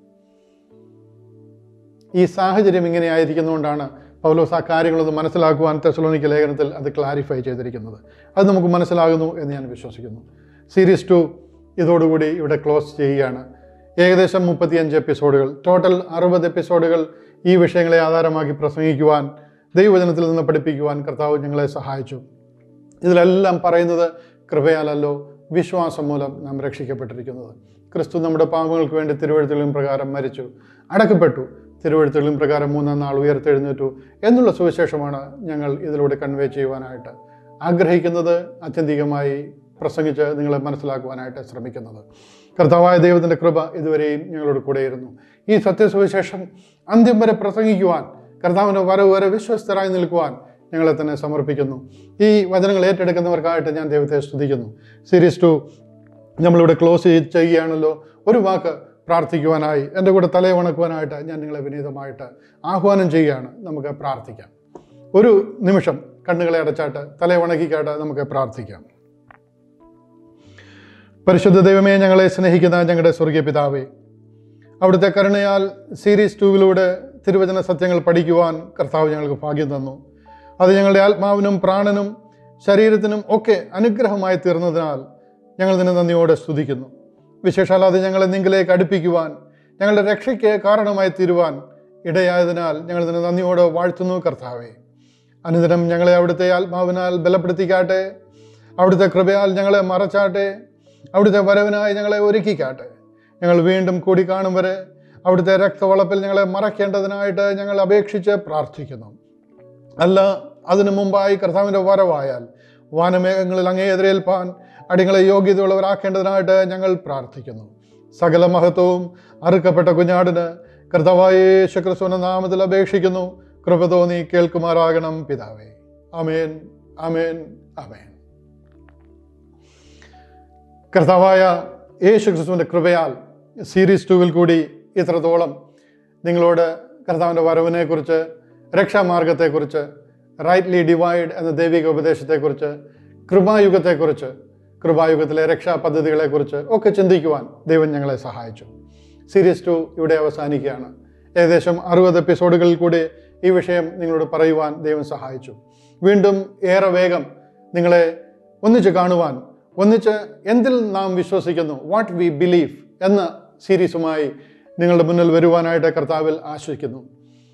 ഈ സാഹചര്യം ഇങ്ങനെ ആയിരിക്കുന്നതുകൊണ്ടാണ് പൗലോസ് ആ കാര്യങ്ങളൊന്ന് മനസ്സിലാക്കുവാൻ തെസലോനിക്ക ലേഖനത്തിൽ അത് ക്ലാരിഫൈ ചെയ്തിരിക്കുന്നത് അത് നമുക്ക് മനസ്സിലാകുന്നു എന്ന് ഞാൻ വിശ്വസിക്കുന്നു സീരീസ് ടു ഇതോടുകൂടി ഇവിടെ ക്ലോസ് ചെയ്യുകയാണ് ഏകദേശം മുപ്പത്തിയഞ്ച് എപ്പിസോഡുകൾ ടോട്ടൽ അറുപത് എപ്പിസോഡുകൾ ഈ വിഷയങ്ങളെ ആധാരമാക്കി പ്രസംഗിക്കുവാൻ ദൈവവചനത്തിൽ നിന്ന് പഠിപ്പിക്കുവാൻ കർത്താവ് ഞങ്ങളെ സഹായിച്ചു ഇതിലെല്ലാം പറയുന്നത് കൃപയാലല്ലോ വിശ്വാസം മൂലം നാം രക്ഷിക്കപ്പെട്ടിരിക്കുന്നത് ക്രിസ്തു നമ്മുടെ പാപങ്ങൾക്ക് വേണ്ടി തിരുവഴുത്തുകളും പ്രകാരം മരിച്ചു അടക്കപ്പെട്ടു തിരുവഴുത്തുകളും പ്രകാരം മൂന്നാം നാൾ ഉയർത്തെഴുന്നേറ്റു എന്നുള്ള സുവിശേഷമാണ് ഞങ്ങൾ ഇതിലൂടെ കൺവേ ചെയ്യുവാനായിട്ട് ആഗ്രഹിക്കുന്നത് ആത്യന്തികമായി പ്രസംഗിച്ച് നിങ്ങളെ മനസ്സിലാക്കുവാനായിട്ട് ശ്രമിക്കുന്നത് കർത്താവായ ദൈവത്തിൻ്റെ കൃപ ഇതുവരെയും ഞങ്ങളോട് കൂടെയിരുന്നു ഈ സത്യസുവിശേഷം അന്ത്യം വരെ പ്രസംഗിക്കുവാൻ കർത്താവിൻ്റെ വരവ് വരെ വിശ്വസ്തരായി നിൽക്കുവാൻ ഞങ്ങളെ തന്നെ സമർപ്പിക്കുന്നു ഈ വചനങ്ങൾ ഏറ്റെടുക്കുന്നവർക്കായിട്ട് ഞാൻ ദൈവത്തെ സ്തുതിക്കുന്നു സീരീസ് ടു നമ്മളിവിടെ ക്ലോസ് ചെയ്യുകയാണല്ലോ ഒരു വാക്ക് പ്രാർത്ഥിക്കുവാനായി എൻ്റെ കൂടെ തലയെ വണക്കുവാനായിട്ട് ഞാൻ നിങ്ങളെ വിനീതമായിട്ട് ആഹ്വാനം ചെയ്യുകയാണ് നമുക്ക് പ്രാർത്ഥിക്കാം ഒരു നിമിഷം കണ്ണുകളെ അടച്ചാട്ട് തലയെ വണക്കിക്കാട്ട് നമുക്ക് പ്രാർത്ഥിക്കാം പരിശുദ്ധ ദൈവമേ ഞങ്ങളെ സ്നേഹിക്കുന്ന ഞങ്ങളുടെ സ്വർഗീയ പിതാവേ അവിടുത്തെ കരുണയാൽ സീരീസ് ടൂവിലൂടെ തിരുവചന സത്യങ്ങൾ പഠിക്കുവാൻ കർത്താവ് ഞങ്ങൾക്ക് ഭാഗ്യം തന്നു അത് ഞങ്ങളുടെ ആത്മാവിനും പ്രാണനും ശരീരത്തിനും ഒക്കെ അനുഗ്രഹമായി തീർന്നതിനാൽ ഞങ്ങൾ നിന്നെ നന്ദിയോടെ സ്തുതിക്കുന്നു വിശേഷാൽ അത് ഞങ്ങളെ നിങ്കിലേക്ക് അടുപ്പിക്കുവാൻ ഞങ്ങളുടെ രക്ഷയ്ക്ക് കാരണമായി തീരുവാൻ ഇടയായതിനാൽ ഞങ്ങൾ നിന്നെ നന്ദിയോടെ വാഴ്ത്തുന്നു കർത്താവേ അനുദിനം ഞങ്ങളെ അവിടുത്തെ ആത്മാവിനാൽ ബലപ്പെടുത്തിക്കാട്ടെ അവിടുത്തെ കൃപയാൽ ഞങ്ങളെ മറച്ചാട്ടെ അവിടുത്തെ വരവിനായി ഞങ്ങളെ ഒരുക്കിക്കാട്ടെ ഞങ്ങൾ വീണ്ടും കൂടി കാണും വരെ അവിടുത്തെ രക്തവളപ്പിൽ ഞങ്ങളെ മറയ്ക്കേണ്ടതിനായിട്ട് ഞങ്ങൾ അപേക്ഷിച്ച് പ്രാർത്ഥിക്കുന്നു അല്ല അതിനു മുമ്പായി കർത്താവിൻ്റെ വരവായാൽ വാനമേഘങ്ങളിൽ അങ്ങേ എതിരേൽപ്പാൻ അടിങ്ങളെ യോഗ്യതയുള്ളവരാക്കേണ്ടതിനായിട്ട് ഞങ്ങൾ പ്രാർത്ഥിക്കുന്നു സകല മഹത്വവും അറുക്കപ്പെട്ട കുഞ്ഞാടിന് കർത്താവായ യേശുക്രിസ്തുവിന്റെ നാമത്തിൽ അപേക്ഷിക്കുന്നു കൃപ തോന്നി കേൾക്കുമാറാകണം പിതാവേ അമേൻ അമേൻ അമേൻ കർത്താവായ യേശു ക്രിസ്തുവിൻ്റെ കൃപയാൽ സീരീസ് ടൂവിൽ കൂടി ഇത്രത്തോളം നിങ്ങളോട് കർത്താവിൻ്റെ വരവിനെക്കുറിച്ച് രക്ഷാമാർഗത്തെക്കുറിച്ച് റൈറ്റ്ലി ഡിവൈഡ് എന്ന ദൈവിക ഉപദേശത്തെക്കുറിച്ച് കൃപായുഗത്തെക്കുറിച്ച് കൃപായുഗത്തിലെ രക്ഷാ പദ്ധതികളെക്കുറിച്ച് ഒക്കെ ചിന്തിക്കുവാൻ ദൈവം ഞങ്ങളെ സഹായിച്ചു സീരീസ് ടു ഇവിടെ അവസാനിക്കുകയാണ് ഏകദേശം അറുപത് എപ്പിസോഡുകളിൽ കൂടി ഈ വിഷയം നിങ്ങളോട് പറയുവാൻ ദൈവം സഹായിച്ചു വീണ്ടും ഏറെ വേഗം നിങ്ങളെ ഒന്നിച്ച് കാണുവാൻ ഒന്നിച്ച് എന്തിൽ നാം വിശ്വസിക്കുന്നു വാട്ട് വി ബിലീവ് എന്ന സീരീസുമായി നിങ്ങളുടെ മുന്നിൽ വരുവാനായിട്ട് കർത്താവിൽ ആശ്വസിക്കുന്നു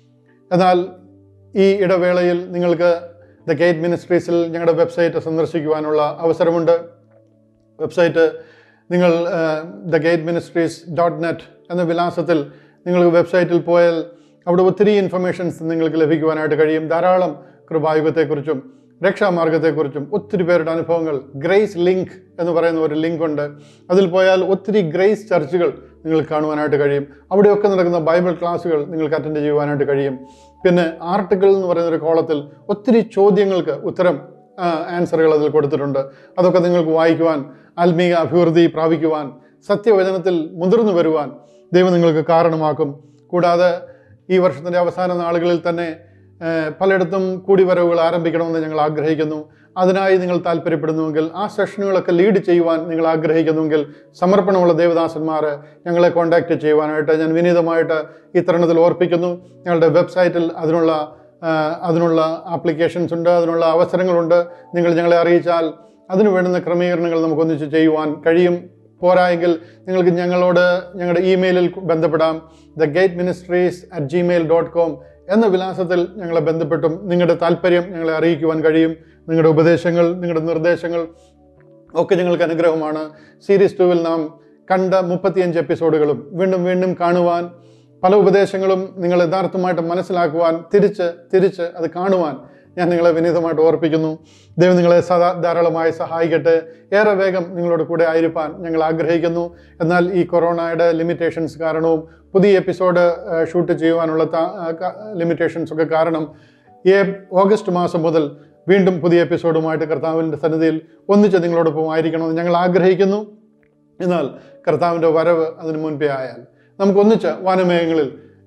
എന്നാൽ ഈ ഇടവേളയിൽ നിങ്ങൾക്ക് ദ ഗേറ്റ് മിനിസ്ട്രീസിൽ ഞങ്ങളുടെ വെബ്സൈറ്റ് സന്ദർശിക്കുവാനുള്ള അവസരമുണ്ട് വെബ്സൈറ്റ് നിങ്ങൾ the gate ministries dot net എന്ന വിലാസത്തിൽ നിങ്ങൾക്ക് വെബ്സൈറ്റിൽ പോയാൽ അവിടെ ഒത്തിരി ഇൻഫർമേഷൻസ് നിങ്ങൾക്ക് ലഭിക്കുവാനായിട്ട് കഴിയും ധാരാളം കൃപായുഗത്തെക്കുറിച്ചും രക്ഷാമാർഗത്തെക്കുറിച്ചും ഒത്തിരി പേരുടെ അനുഭവങ്ങൾ ഗ്രേസ് ലിങ്ക് എന്ന് പറയുന്ന ഒരു ലിങ്ക് ഉണ്ട് അതിൽ പോയാൽ ഒത്തിരി ഗ്രേസ് ചർച്ചുകൾ നിങ്ങൾക്ക് കാണുവാനായിട്ട് കഴിയും അവിടെയൊക്കെ നടക്കുന്ന ബൈബിൾ ക്ലാസ്സുകൾ നിങ്ങൾക്ക് അറ്റൻഡ് ചെയ്യുവാനായിട്ട് കഴിയും പിന്നെ ആർട്ടിക്കിൾ എന്ന് പറയുന്ന ഒരു കോളത്തിൽ ഒത്തിരി ചോദ്യങ്ങൾക്ക് ഉത്തരം ആൻസറുകൾ അതിൽ കൊടുത്തിട്ടുണ്ട് അതൊക്കെ നിങ്ങൾക്ക് വായിക്കുവാൻ ആത്മീയ അഭിവൃദ്ധി പ്രാപിക്കുവാൻ സത്യവചനത്തിൽ മുതിർന്നു വരുവാൻ ദൈവം നിങ്ങൾക്ക് കാരണമാക്കും കൂടാതെ ഈ വർഷത്തിൻ്റെ അവസാന നാളുകളിൽ തന്നെ ഏഹ്, പലയിടത്തും കൂടിവരവുകൾ ആരംഭിക്കണമെന്ന് ഞങ്ങൾ ആഗ്രഹിക്കുന്നു അതിനായി നിങ്ങൾ താല്പര്യപ്പെടുന്നുവെങ്കിൽ ആ സെഷനുകളൊക്കെ ലീഡ് ചെയ്യുവാൻ നിങ്ങൾ ആഗ്രഹിക്കുന്നുവെങ്കിൽ സമർപ്പണമുള്ള ദേവദാസന്മാർ ഞങ്ങളെ കോൺടാക്റ്റ് ചെയ്യുവാനായിട്ട് ഞാൻ വിനീതമായിട്ട് ഈ തരുണത്തിൽ ഓർപ്പിക്കുന്നു ഞങ്ങളുടെ വെബ്സൈറ്റിൽ അതിനുള്ള ആ, അതിനുള്ള ആപ്ലിക്കേഷൻസ് ഉണ്ട് അതിനുള്ള അവസരങ്ങളുണ്ട് നിങ്ങൾ ഞങ്ങളെ അറിയിച്ചാൽ അതിന് വേണ്ടുന്ന ക്രമീകരണങ്ങൾ നമുക്ക് ഒന്നിച്ച് ചെയ്യുവാൻ കഴിയും പോരായെങ്കിൽ നിങ്ങൾക്ക് ഞങ്ങളോട് ഞങ്ങളുടെ ഇമെയിലിൽ ബന്ധപ്പെടാം the gate ministries at Gmail dot com എന്ന വിലാസത്തിൽ ഞങ്ങളെ ബന്ധപ്പെട്ടും നിങ്ങളുടെ താല്പര്യം ഞങ്ങളെ അറിയിക്കുവാൻ കഴിയും നിങ്ങളുടെ ഉപദേശങ്ങൾ നിങ്ങളുടെ നിർദ്ദേശങ്ങൾ ഒക്കെ ഞങ്ങൾക്ക് അനുഗ്രഹമാണ് സീരീസ് ടൂവിൽ നാം കണ്ട മുപ്പത്തിയഞ്ച് എപ്പിസോഡുകളും വീണ്ടും വീണ്ടും കാണുവാൻ പല ഉപദേശങ്ങളും നിങ്ങൾ യഥാർത്ഥമായിട്ട് മനസ്സിലാക്കുവാൻ തിരിച്ച് തിരിച്ച് അത് കാണുവാൻ ഞാൻ നിങ്ങളെ വിനീതമായിട്ട് ഓർപ്പിക്കുന്നു ദൈവം നിങ്ങളെ സദാ ധാരാളമായി സഹായിക്കട്ടെ ഏറെ വേഗം നിങ്ങളോട് കൂടെ ആയിരിക്കാൻ ഞങ്ങൾ ആഗ്രഹിക്കുന്നു എന്നാൽ ഈ കൊറോണയുടെ ലിമിറ്റേഷൻസ് കാരണവും പുതിയ എപ്പിസോഡ് ഷൂട്ട് ചെയ്യുവാനുള്ള ലിമിറ്റേഷൻസ് ഒക്കെ കാരണം ഈ ഓഗസ്റ്റ് മാസം മുതൽ വീണ്ടും പുതിയ എപ്പിസോഡുമായിട്ട് കർത്താവിൻ്റെ സന്നിധിയിൽ ഒന്നിച്ച് നിങ്ങളോടൊപ്പം ആയിരിക്കണമെന്ന് ഞങ്ങൾ ആഗ്രഹിക്കുന്നു എന്നാൽ കർത്താവിൻ്റെ വരവ് അതിന് മുൻപേ ആയാൽ നമുക്ക് ഒന്നിച്ച് വാനമേഘങ്ങളിൽ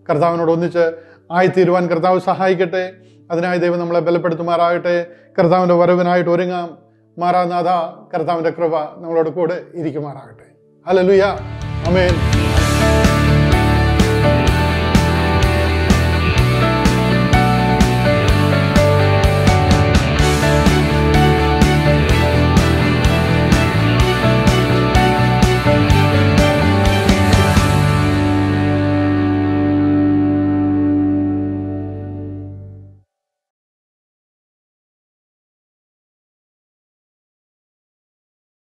കർത്താവിനോട് ഒന്നിച്ച് ആയിത്തീരുവാൻ കർത്താവ് സഹായിക്കട്ടെ അതിനായി ദൈവം നമ്മളെ ബലപ്പെടുത്തുമാറാകട്ടെ കർത്താവിൻ്റെ വരവിനായിട്ട് ഒരുങ്ങാം മാറാനാഥ കർത്താവിൻ്റെ കൃപ നമ്മളോട് കൂടെ ഇരിക്കുമാറാകട്ടെ ഹല്ലേലൂയ അമേൻ